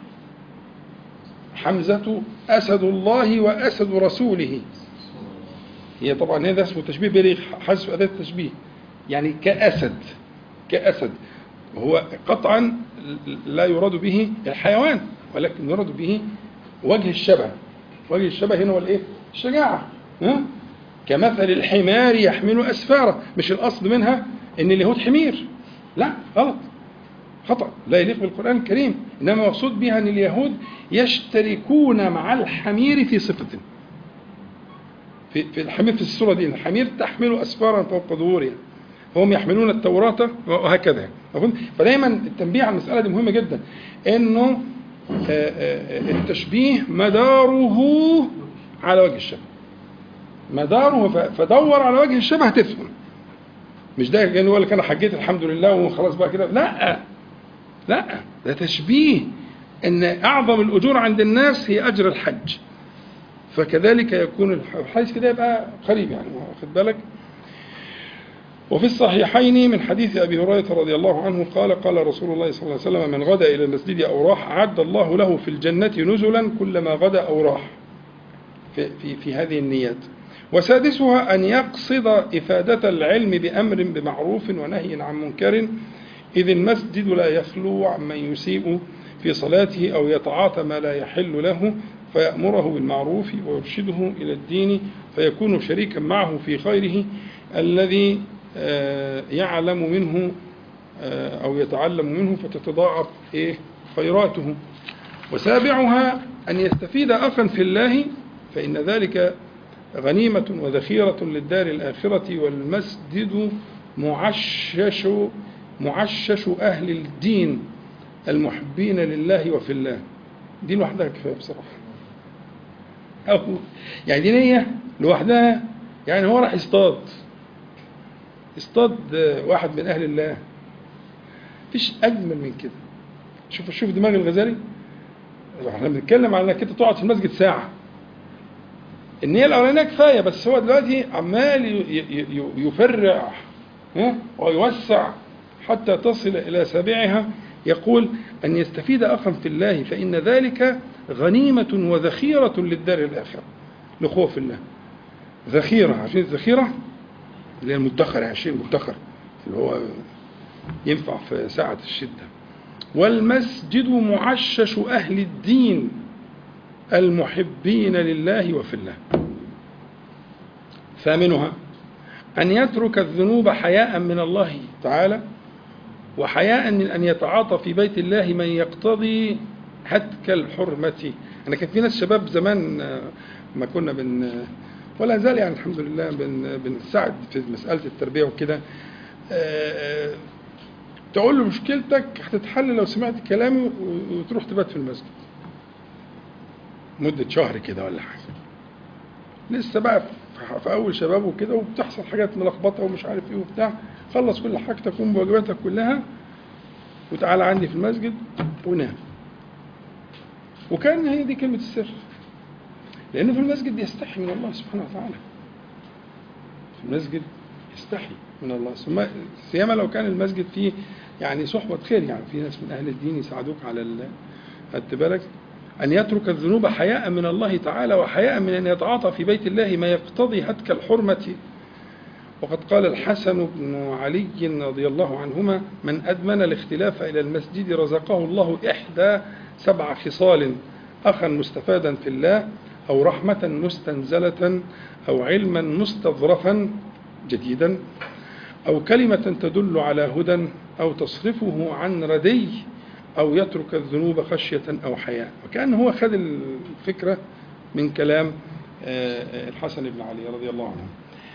حمزة أسد الله وأسد رسوله هي طبعا هذا اسمه تشبيه بليغ حذف أداة التشبيه يعني كأسد كأسد وهو قطعا لا يراد به الحيوان ولكن يراد به وجه الشبه وجه الشبه هنا هو الايه الشجاعة ها؟ كمثل الحمار يحمل أسفاره مش الأصل منها إن اليهود حمير لا غلط خطأ لا يليق بالقرآن الكريم إنما مقصود بها أن اليهود يشتركون مع الحمير في صفة في, في الحمير في الصورة دي الحمير تحمل أسفارا فوق ظهورها فهم يحملون التوراة وهكذا مفهوم؟ فدايما التنبيه على المسألة دي مهمة جدا إنه آه، آه، التشبيه مداره على وجه الشبه مداره ف- فدور على وجه الشبه هتفهم مش ده كان يقول لك انا حجيت الحمد لله وخلاص بقى كده لا لا ده تشبيه ان اعظم الاجور عند الناس هي اجر الحج فكذلك يكون الح- الحديث كده يبقى قريب يعني واخد بالك وفي الصحيحين من حديث ابي هريره رضي الله عنه قال قال رسول الله صلى الله عليه وسلم من غدا الى المسجد او راح اعد الله له في الجنه نزلا كلما غدا او راح في, في, في هذه النيات وسادسها أن يقصد إفادة العلم بأمر بمعروف ونهي عن منكر إذ المسجد لا يخلو عمن يسيء في صلاته أو يتعاطى ما لا يحل له فيأمره بالمعروف ويرشده إلى الدين فيكون شريكا معه في خيره الذي آه، يعلم منه آه، أو يتعلم منه فتتضاعف إيه خيراته وسابعها أن يستفيد أخا في الله فإن ذلك غنيمة وذخيرة للدار الآخرة والمسجد معشش معشش أهل الدين المحبين لله وفي الله دي لوحدها كفاية بصراحة أو يعني دي نية لوحدها يعني هو راح يصطاد يصطاد واحد من أهل الله مفيش أجمل من كده شوف شوف دماغ الغزالي احنا بنتكلم على انك انت تقعد في المسجد ساعه النية الأولانية كفاية بس هو دلوقتي عمال ي- ي- ي- يفرع ها؟ ويوسع حتى تصل إلى سابعها يقول أن يستفيد أخا في الله فإن ذلك غنيمة وذخيرة للدار الآخرة لخوف الله ذخيرة عارفين الذخيرة اللي هي المدخر يعني الشيء المدخر اللي هو ينفع في ساعة الشدة والمسجد معشش أهل الدين المحبين لله وفي الله ثامنها أن يترك الذنوب حياء من الله تعالى وحياء من أن يتعاطى في بيت الله من يقتضي هتك الحرمة أنا كان في ناس شباب زمان آه، ما كنا بن ولا زال يعني الحمد لله بن بنساعد في مسألة التربية وكده آه، آه، تقول له مشكلتك هتتحل لو سمعت كلامي و- وتروح تبات في المسجد مدة شهر كده ولا حاجة لسه بقى في- في أول شباب وكده وبتحصل حاجات ملخبطة ومش عارف إيه وبتاع خلص كل حاجتك قوم بواجباتك كلها وتعالى عندي في المسجد ونام وكان هي دي كلمة السر لأنه في المسجد يستحي من الله سبحانه وتعالى في المسجد يستحي من الله ثم سيما لو كان المسجد فيه يعني صحبة خير يعني في ناس من أهل الدين يساعدوك على ال- خدت بالك أن يترك الذنوب حياء من الله تعالى وحياء من أن يتعاطى في بيت الله ما يقتضي هتك الحرمة وقد قال الحسن بن علي رضي الله عنهما من أدمن الاختلاف إلى المسجد رزقه الله إحدى سبع خصال أخا مستفادا في الله أو رحمة مستنزلة أو علما مستظرفا جديدا أو كلمة تدل على هدى أو تصرفه عن ردي أو يترك الذنوب خشية أو حياء وكأن هو خد الفكرة من كلام آه، الحسن بن علي رضي الله عنه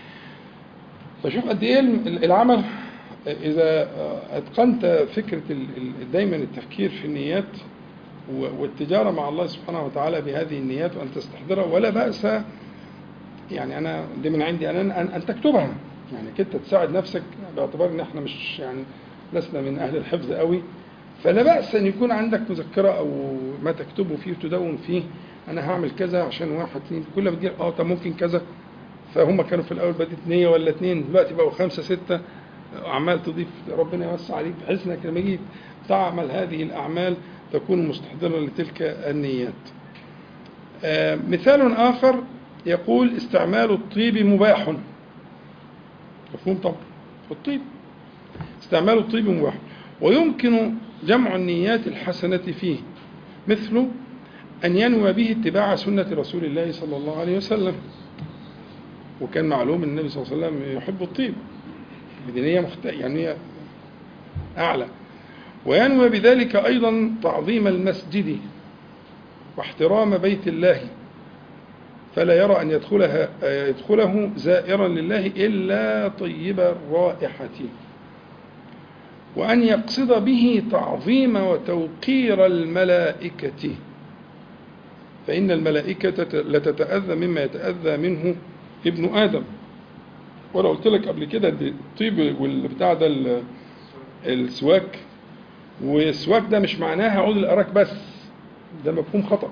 فشوف قد ايه العمل اذا اتقنت فكره ال- ال- دايما التفكير في النيات و- والتجاره مع الله سبحانه وتعالى بهذه النيات وان تستحضرها ولا باس يعني انا دي من عندي انا ان, أن تكتبها يعني كنت تساعد نفسك باعتبار ان احنا مش يعني لسنا من اهل الحفظ قوي فلا باس ان يكون عندك مذكره او ما تكتبه فيه وتدون فيه انا هعمل كذا عشان واحد اثنين كل ما تجي اه طب ممكن كذا فهم كانوا في الاول بدات نيه ولا اثنين دلوقتي بقوا خمسه سته عمال تضيف ربنا يوسع عليك بحيث انك لما جيت تعمل هذه الاعمال تكون مستحضرا لتلك النيات. آه، مثال اخر يقول استعمال الطيب مباح. مفهوم طبعا الطيب استعمال الطيب مباح ويمكن جمع النيات الحسنة فيه مثل أن ينوي به اتباع سنة رسول الله صلى الله عليه وسلم وكان معلوم ان النبي صلى الله عليه وسلم يحب الطيب بدينية مخت... يعني هي أعلى وينوي بذلك أيضا تعظيم المسجد واحترام بيت الله فلا يرى أن يدخلها يدخله زائرا لله إلا طيب الرائحة وأن يقصد به تعظيم وتوقير الملائكة فإن الملائكة لتتأذى مما يتأذى منه ابن آدم وأنا قلت لك قبل كده إن الطيب والبتاع ده ال- السواك والسواك ده مش معناها عود الأراك بس ده مفهوم خطأ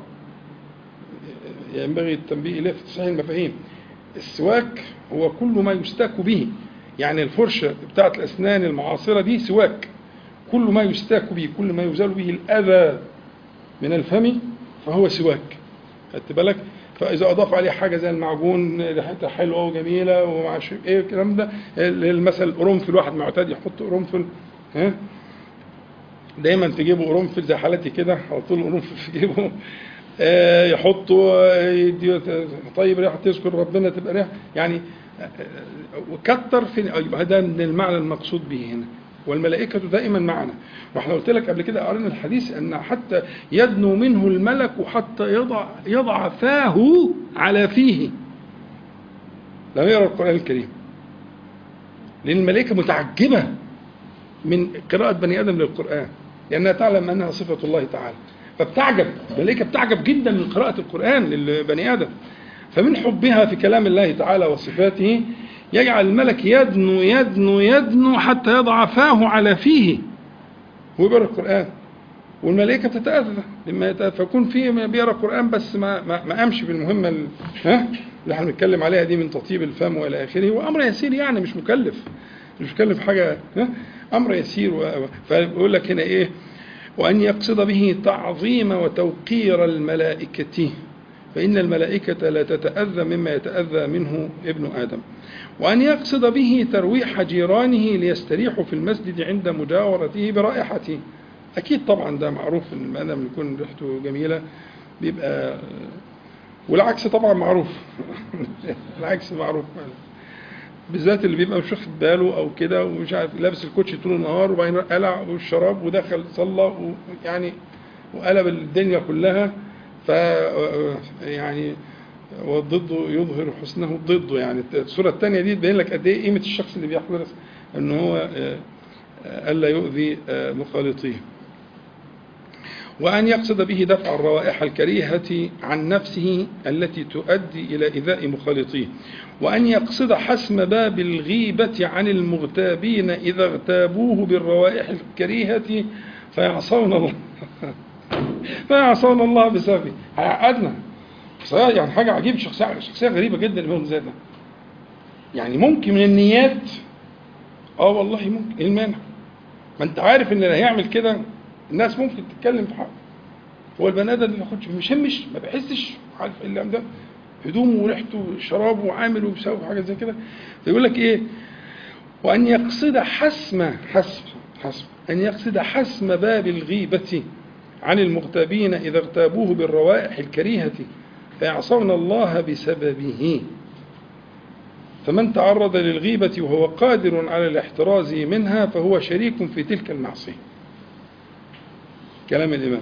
ينبغي التنبيه إليه في تصحيح المفاهيم السواك هو كل ما يستاك به يعني الفرشة بتاعة الأسنان المعاصرة دي سواك كل ما يستاك به كل ما يزال به الأذى من الفم فهو سواك خدت بالك فإذا أضاف عليه حاجة زي المعجون ريحتها حلوة وجميلة ومع إيه الكلام ده المثل قرنفل واحد معتاد يحط قرنفل ها دايما في جيبه قرنفل زي حالتي كده على طول قرنفل في جيبه آه، يحطه يدي طيب ريحه تذكر ربنا تبقى ريحه يعني آه، وكتر في يبقى هذا من المعنى المقصود به هنا والملائكة دائما معنا واحنا قلت لك قبل كده قرينا الحديث ان حتى يدنو منه الملك حتى يضع يضع فاه على فيه لم يرى القرآن الكريم لأن الملائكة متعجبة من قراءة بني آدم للقرآن لأنها تعلم أنها صفة الله تعالى فبتعجب الملائكة بتعجب جدا من قراءة القرآن للبني آدم فمن حبها في كلام الله تعالى وصفاته يجعل الملك يدنو يدنو يدنو حتى يضع فاه على فيه ويقرأ القرآن والملائكة بتتأذى لما يتأذى فيكون في من بيقرأ القرآن بس ما ما, ما قامش بالمهمة ال- ها اللي احنا بنتكلم عليها دي من تطيب الفم والى اخره وامر يسير يعني مش مكلف مش مكلف حاجة ها امر يسير و- و- فبيقول لك هنا ايه وأن يقصد به تعظيم وتوقير الملائكة فإن الملائكة لا تتأذى مما يتأذى منه ابن آدم وأن يقصد به ترويح جيرانه ليستريحوا في المسجد عند مجاورته برائحته أكيد طبعا ده معروف إن البني آدم يكون ريحته جميلة بيبقى والعكس طبعا معروف العكس معروف بالذات اللي بيبقى مش واخد باله او كده ومش عارف لابس الكوتشي طول النهار وبعدين قلع والشراب ودخل صلى ويعني وقلب الدنيا كلها ف يعني والضد يظهر حسنه ضده يعني الصوره الثانيه دي تبين لك قد ايه قيمه الشخص اللي بيحضر ان هو آه، آه، الا يؤذي آه، مخالطيه وأن يقصد به دفع الروائح الكريهة عن نفسه التي تؤدي إلى إيذاء مخالطيه وأن يقصد حسم باب الغيبة عن المغتابين إذا اغتابوه بالروائح الكريهة فيعصون الله فيعصون الله بسببه هيعقدنا صحيح يعني حاجة عجيبة شخصية شخصية غريبة جدا الإمام زيد ده يعني ممكن من النيات اه والله ممكن ايه المانع ما انت عارف ان اللي هيعمل كده الناس ممكن تتكلم في حقه هو البني ادم ما بياخدش مش همش ما بيحسش عارف ايه اللي ده هدومه وريحته شرابه وعامل وبيسوي حاجه زي كده فيقول لك ايه وان يقصد حسم حسم حسم ان يقصد حسم باب الغيبه عن المغتابين اذا اغتابوه بالروائح الكريهه فيعصون الله بسببه فمن تعرض للغيبة وهو قادر على الاحتراز منها فهو شريك في تلك المعصية كلام الإمام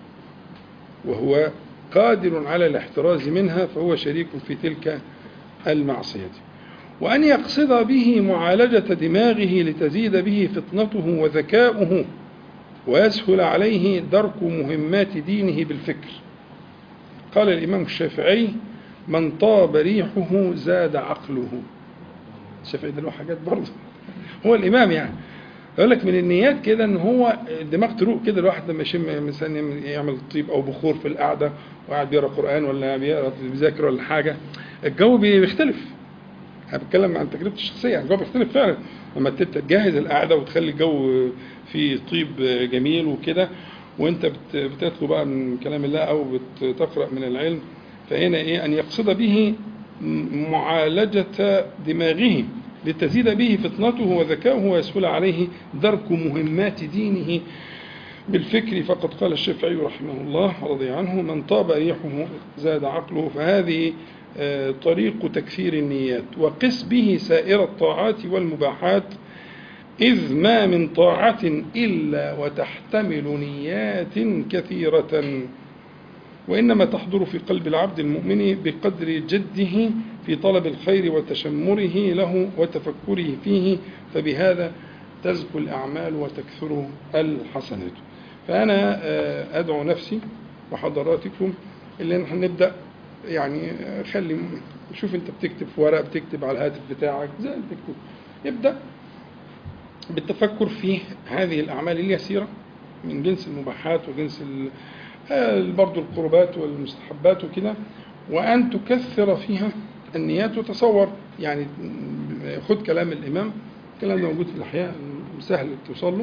وهو قادر على الاحتراز منها فهو شريك في تلك المعصية وأن يقصد به معالجة دماغه لتزيد به فطنته وذكاؤه ويسهل عليه درك مهمات دينه بالفكر قال الإمام الشافعي من طاب ريحه زاد عقله الشافعي ده له حاجات برضه هو الإمام يعني يقول لك من النيات كده ان هو الدماغ تروق كده الواحد لما يشم مثلا يعمل طيب او بخور في القعده وقاعد بيقرا قران ولا بيقرا بيذاكر ولا حاجه الجو بيختلف انا بتكلم عن تجربتي الشخصيه يعني الجو بيختلف فعلا لما انت تجهز القعده وتخلي الجو فيه طيب جميل وكده وانت بت- بتتلو بقى من كلام الله او بتقرا من العلم فهنا ايه ان يقصد به م- معالجه دماغه لتزيد به فطنته وذكاؤه ويسهل عليه درك مهمات دينه بالفكر فقد قال الشافعي رحمه الله رضي عنه من طاب ريحه زاد عقله فهذه آه، طريق تكثير النيات وقس به سائر الطاعات والمباحات إذ ما من طاعة إلا وتحتمل نيات كثيرة وإنما تحضر في قلب العبد المؤمن بقدر جده في طلب الخير وتشمره له وتفكره فيه فبهذا تزكو الأعمال وتكثر الحسنات فأنا آه، أدعو نفسي وحضراتكم اللي نحن نبدأ يعني آه، خلي شوف أنت بتكتب في ورق بتكتب على الهاتف بتاعك زي ما بتكتب ابدأ بالتفكر في هذه الأعمال اليسيرة من جنس المباحات وجنس ال- آه، برضو القربات والمستحبات وكده وأن تكثر فيها النيات وتصور يعني خد كلام الإمام الكلام ده موجود في الأحياء سهل توصل له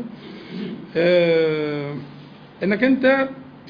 آه، أنك أنت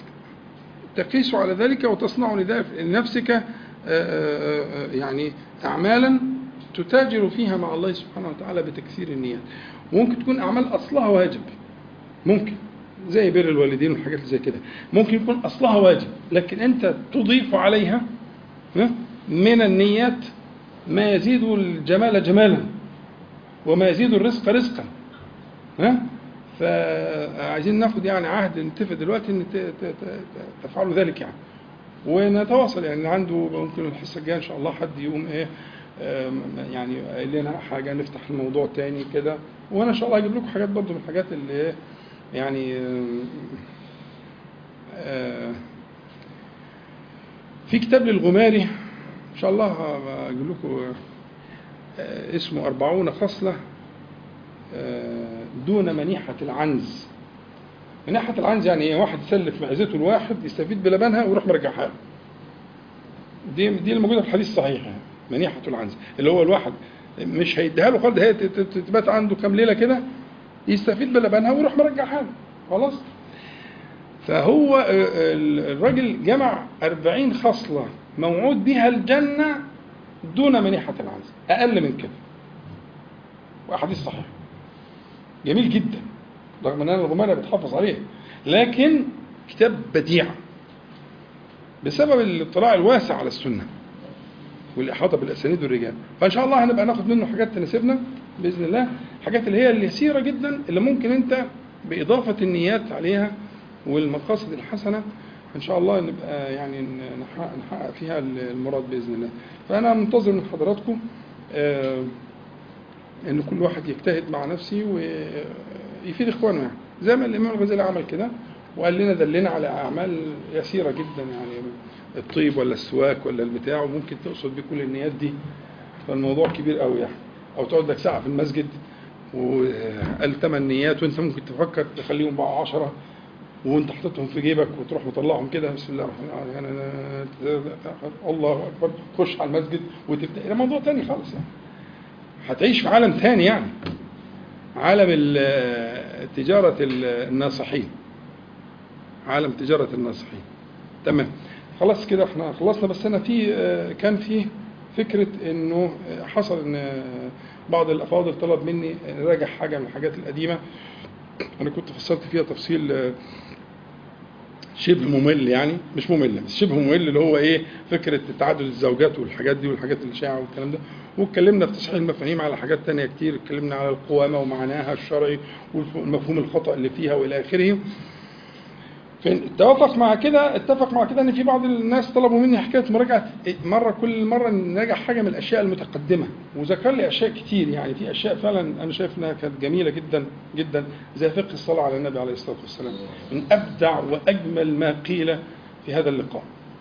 تقيس على ذلك وتصنع لذلك- لنفسك آه، آه، آه، يعني أعمالا تتاجر فيها مع الله سبحانه وتعالى بتكثير النيات وممكن تكون أعمال أصلها واجب ممكن زي بر الوالدين والحاجات اللي زي كده ممكن يكون أصلها واجب لكن أنت تضيف عليها ها، من النيات ما يزيد الجمال جمالا وما يزيد الرزق رزقا ها فعايزين ناخد يعني عهد نتفق دلوقتي ان ت- ت- ت- تفعلوا ذلك يعني ونتواصل يعني عنده ممكن الحصه الجايه ان شاء الله حد يقوم ايه آم، يعني قايل لنا حاجه نفتح الموضوع تاني كده وانا ان شاء الله هجيب لكم حاجات برضو من الحاجات اللي إيه يعني آم، آه، في كتاب للغماري ان شاء الله هجيب لكم آه، اسمه أربعون خصلة آه، دون منيحة العنز منيحة العنز يعني ايه واحد يسلف معزته الواحد يستفيد بلبنها ويروح مرجعها له دي دي الموجودة في الحديث الصحيح يعني منيحة العنز اللي هو الواحد مش هيديها له خالص هي تت- تت- تبات عنده كام ليلة كده يستفيد بلبنها ويروح مرجعها له خلاص فهو آه، ال- الراجل جمع أربعين خصلة موعود بها الجنة دون منيحة العنز أقل من كده وأحاديث صحيحة جميل جدا رغم ان انا الغمارة بتحافظ عليه لكن كتاب بديع بسبب الاطلاع الواسع على السنة والإحاطة بالأسانيد والرجال فإن شاء الله هنبقى ناخد منه حاجات تناسبنا بإذن الله حاجات اللي هي اليسيرة جدا اللي ممكن أنت بإضافة النيات عليها والمقاصد الحسنة إن شاء الله نبقى يعني نحقق, نحقق فيها المراد بإذن الله فأنا منتظر من حضراتكم آه ان كل واحد يجتهد مع نفسه ويفيد اخوانه يعني زي ما الامام الغزالي عمل كده وقال لنا دلنا على اعمال يسيره جدا يعني الطيب ولا السواك ولا البتاع وممكن تقصد بكل النيات دي فالموضوع كبير قوي يعني او تقعد لك ساعه في المسجد وقال ثمان نيات وانت ممكن تفكر تخليهم بقى عشرة وانت حاططهم في جيبك وتروح مطلعهم كده بسم الله الرحمن الرحيم يعني الله اكبر تخش على المسجد وتبدا ده موضوع تاني خالص يعني هتعيش في عالم تاني يعني عالم ال- تجارة ال- الناصحين عالم تجارة الناصحين تمام خلاص كده احنا خلصنا بس انا في آه، كان في فكرة انه آه، حصل ان آه، بعض الافاضل طلب مني راجع حاجة من الحاجات القديمة انا كنت فصلت فيها تفصيل آه، شبه ممل يعني مش ممل بس شبه ممل اللي هو ايه فكره تعدد الزوجات والحاجات دي والحاجات الشائعه والكلام ده واتكلمنا في تصحيح المفاهيم على حاجات تانية كتير اتكلمنا على القوامه ومعناها الشرعي والمفهوم الخطا اللي فيها والى اخره فين اتفق مع كده اتفق مع كده ان في بعض الناس طلبوا مني حكايه مراجعه مره كل مره نراجع حاجه من الاشياء المتقدمه وذكر لي اشياء كتير يعني في اشياء فعلا انا شايف انها كانت جميله جدا جدا زي فقه الصلاه على النبي عليه الصلاه والسلام من ابدع واجمل ما قيل في هذا اللقاء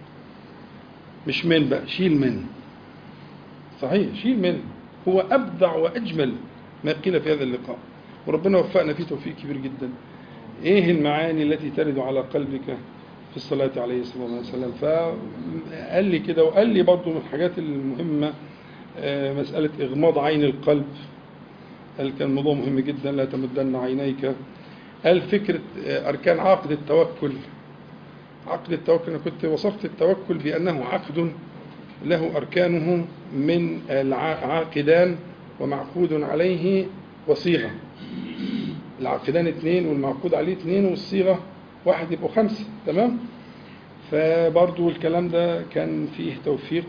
مش من بقى شيل من صحيح شيل من هو ابدع واجمل ما قيل في هذا اللقاء وربنا وفقنا فيه توفيق كبير جدا ايه المعاني التي ترد على قلبك في الصلاة عليه الصلاة والسلام فقال لي كده وقال لي برضو من الحاجات المهمة آه، مسألة إغماض عين القلب قال كان موضوع مهم جدا لا تمدن عينيك قال فكرة آه، أركان عقد التوكل عقد التوكل أنا كنت وصفت التوكل بأنه عقد له أركانه من العاقدان ومعقود عليه وصيغة العاقدان اثنين والمعقود عليه اثنين والصيغة واحد يبقوا خمسة تمام فبرضو الكلام ده كان فيه توفيق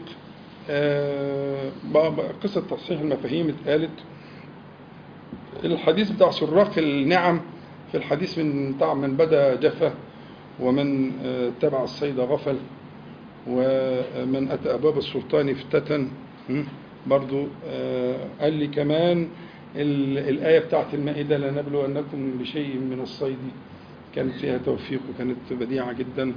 آه، ب- ب- قصة تصحيح المفاهيم اتقالت الحديث بتاع سراق النعم في الحديث من بتاع من بدا جفا ومن آه، تبع الصيد غفل ومن أتى أبواب السلطان افتتن م? برضو آه، قال لي كمان ال- الآية بتاعت المائدة لنبلونكم بشيء من الصيد كان فيها توفيق وكانت بديعة جدا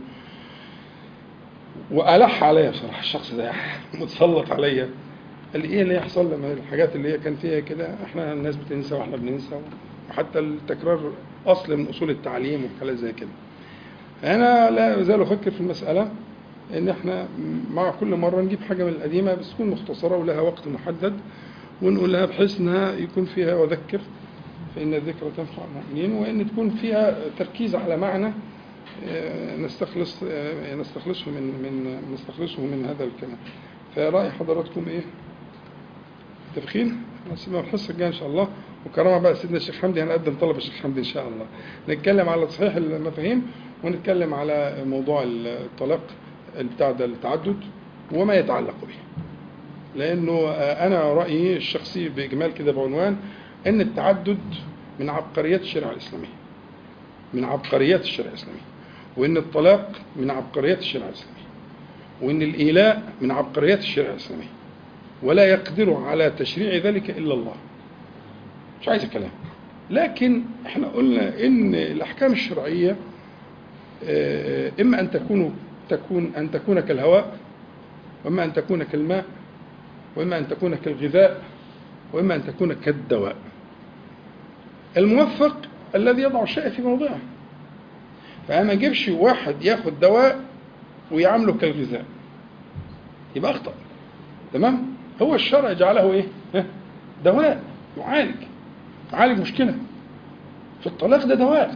وألح عليا بصراحة الشخص ده متسلط عليا قال لي ايه اللي يحصل لما الحاجات اللي هي كان فيها كده احنا الناس بتنسى واحنا بننسى وحتى التكرار اصل من اصول التعليم وحاجات زي كده انا لا ازال افكر في المساله ان احنا مع كل مره نجيب حاجه من القديمه بس تكون مختصره ولها وقت محدد ونقولها بحيث انها يكون فيها وذكر فان الذكرى تنفع المؤمنين وان تكون فيها تركيز على معنى آه، نستخلص آه، نستخلصه من من نستخلصه من هذا الكلام فرأي حضراتكم ايه؟ متفقين؟ نسيبها الحصه الجايه ان شاء الله وكرامه بقى سيدنا الشيخ حمدي هنقدم طلب الشيخ حمدي ان شاء الله نتكلم على تصحيح المفاهيم ونتكلم على موضوع الطلاق بتاع ده التعدد وما يتعلق به لانه آه، انا رايي الشخصي باجمال كده بعنوان ان التعدد من عبقريات الشريعه الاسلاميه من عبقريات الشريعه الاسلاميه وان الطلاق من عبقريات الشريعه الاسلاميه وان الايلاء من عبقريات الشريعه الاسلاميه ولا يقدر على تشريع ذلك الا الله مش عايز الكلام لكن احنا قلنا ان الاحكام الشرعيه آه، اما ان تكون تكون ان تكون كالهواء واما ان تكون كالماء واما ان تكون كالغذاء واما ان تكون كالدواء الموفق الذي يضع الشيء في موضعه فانا ما اجيبش واحد ياخد دواء ويعامله كالغذاء يبقى اخطا تمام هو الشرع جعله ايه ها؟ دواء يعالج يعالج مشكله في الطلاق ده دواء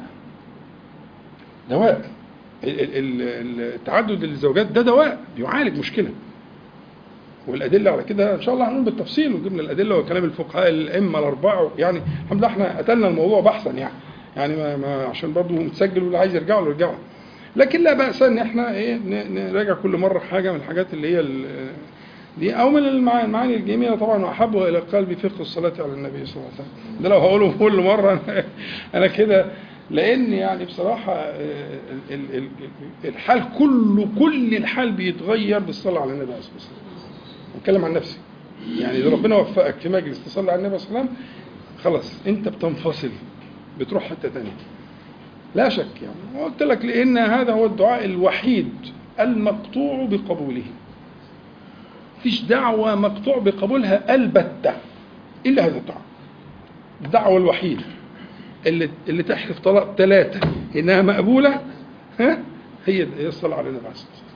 دواء ال- ال- ال- التعدد الزوجات ده دواء بيعالج مشكله والادله على كده ان شاء الله هنقول بالتفصيل وجبنا الادله وكلام الفقهاء الائمه الاربعه يعني الحمد لله احنا قتلنا الموضوع بحثا يعني يعني ما, ما عشان برضه متسجل واللي عايز يرجعوا له يرجعوا لكن لا باس ان احنا ايه ن- نراجع كل مره حاجه من الحاجات اللي هي ال- دي او من المعاني المعاني الجميله طبعا واحبها الى قلبي فقه الصلاه على النبي صلى الله عليه وسلم ده لو هقوله كل مره أنا- انا كده لان يعني بصراحه آه، ال- ال- ال- الحال كله كل الحال بيتغير بالصلاه على النبي صلى الله عليه وسلم بتكلم عن نفسي يعني اذا ربنا وفقك في مجلس تصلي على النبي صلى الله عليه وسلم خلاص انت بتنفصل بتروح حته ثانيه لا شك يعني وقلت لك لان هذا هو الدعاء الوحيد المقطوع بقبوله فيش دعوة مقطوع بقبولها البتة إلا هذا الدعاء الدعوة الوحيدة اللي اللي تحلف طلاق ثلاثة إنها مقبولة ها هي هي الصلاة على النبي عليه الصلاة والسلام.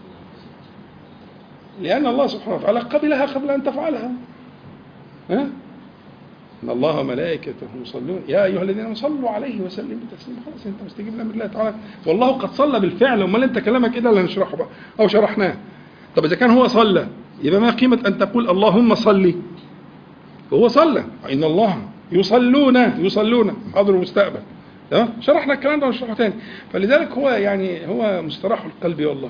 لأن الله سبحانه وتعالى قبلها قبل أن تفعلها ها ان الله وملائكته يصلون يا ايها الذين امنوا صلوا عليه وسلموا تسليما خلاص انت مستجيب لامر الله تعالى والله قد صلى بالفعل امال انت كلامك ايه ده اللي هنشرحه بقى او شرحناه طب اذا كان هو صلى يبقى ما قيمه ان تقول اللهم صلي هو صلى ان الله يصلون يصلون حاضر ومستقبل تمام شرحنا الكلام ده ونشرحه تاني فلذلك هو يعني هو مستراح القلب والله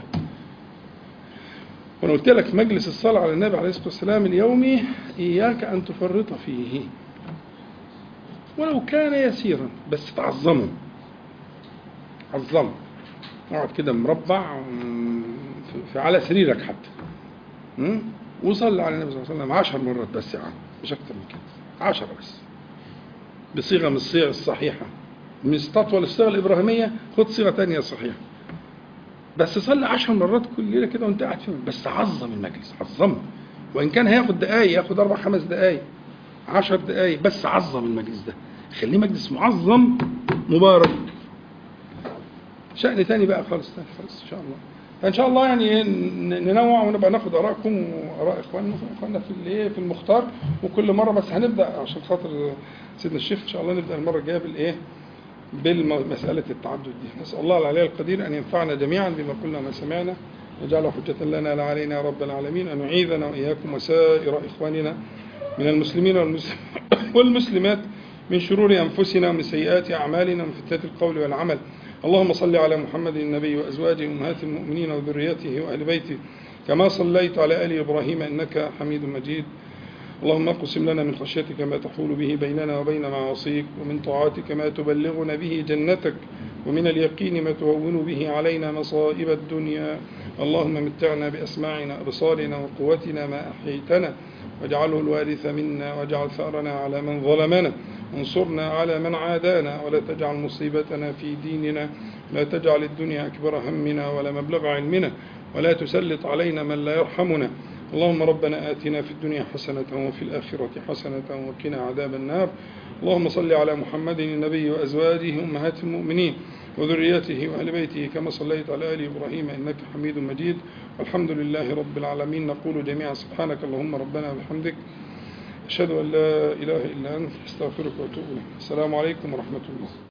وانا قلت لك مجلس الصلاه على النبي عليه الصلاه والسلام اليومي اياك ان تفرط فيه ولو كان يسيرا بس تعظمه عظمه اقعد كده مربع مم، في- في على سريرك حتى مم؟ وصلي على النبي صلى الله عليه وسلم عشر مرات بس يا عم مش اكتر من كده عشرة بس بصيغه من الصيغ الصحيحه مش تطول الصيغه الابراهيميه خد صيغه تانية صحيحه بس صلي عشر مرات كل ليله كده وانت قاعد فيهم بس عظم المجلس عظمه وان كان هياخد دقايق ياخد اربع خمس دقايق عشر دقايق بس عظم المجلس ده خليه مجلس معظم مبارك شأن تاني بقى خالص تاني خالص ان شاء الله فان شاء الله يعني إيه ن- ننوع ونبقى ناخد ارائكم واراء اخواننا اخواننا في الايه في المختار وكل مره بس هنبدا عشان خاطر سيدنا الشيخ ان شاء الله نبدا المره الجايه بالايه بالمسألة التعدد دي نسأل الله العلي القدير أن ينفعنا جميعا بما قلنا وما سمعنا ويجعله حجة لنا لا علينا يا رب العالمين أن يعيذنا وإياكم وسائر إخواننا من المسلمين والمسلم والمسلمات من شرور أنفسنا ومن سيئات أعمالنا ومن فتنة القول والعمل اللهم صل على محمد النبي وأزواجه أمهات المؤمنين وذريته وأهل بيته كما صليت على آل إبراهيم إنك حميد مجيد اللهم اقسم لنا من خشيتك ما تحول به بيننا وبين معاصيك ومن طاعتك ما تبلغنا به جنتك ومن اليقين ما تهون به علينا مصائب الدنيا اللهم متعنا بأسماعنا أبصارنا وقوتنا ما أحييتنا واجعله الوارث منا واجعل ثأرنا على من ظلمنا وانصرنا على من عادانا ولا تجعل مصيبتنا في ديننا لا تجعل الدنيا أكبر همنا ولا مبلغ علمنا ولا تسلط علينا من لا يرحمنا اللهم ربنا آتنا في الدنيا حسنة وفي الآخرة حسنة وقنا عذاب النار اللهم صل على محمد النبي وأزواجه أمهات المؤمنين وذريته وأهل بيته كما صليت على آل إبراهيم إنك حميد مجيد والحمد لله رب العالمين نقول جميعا سبحانك اللهم ربنا وبحمدك أشهد أن لا إله إلا أنت أستغفرك وأتوب إليك السلام عليكم ورحمة الله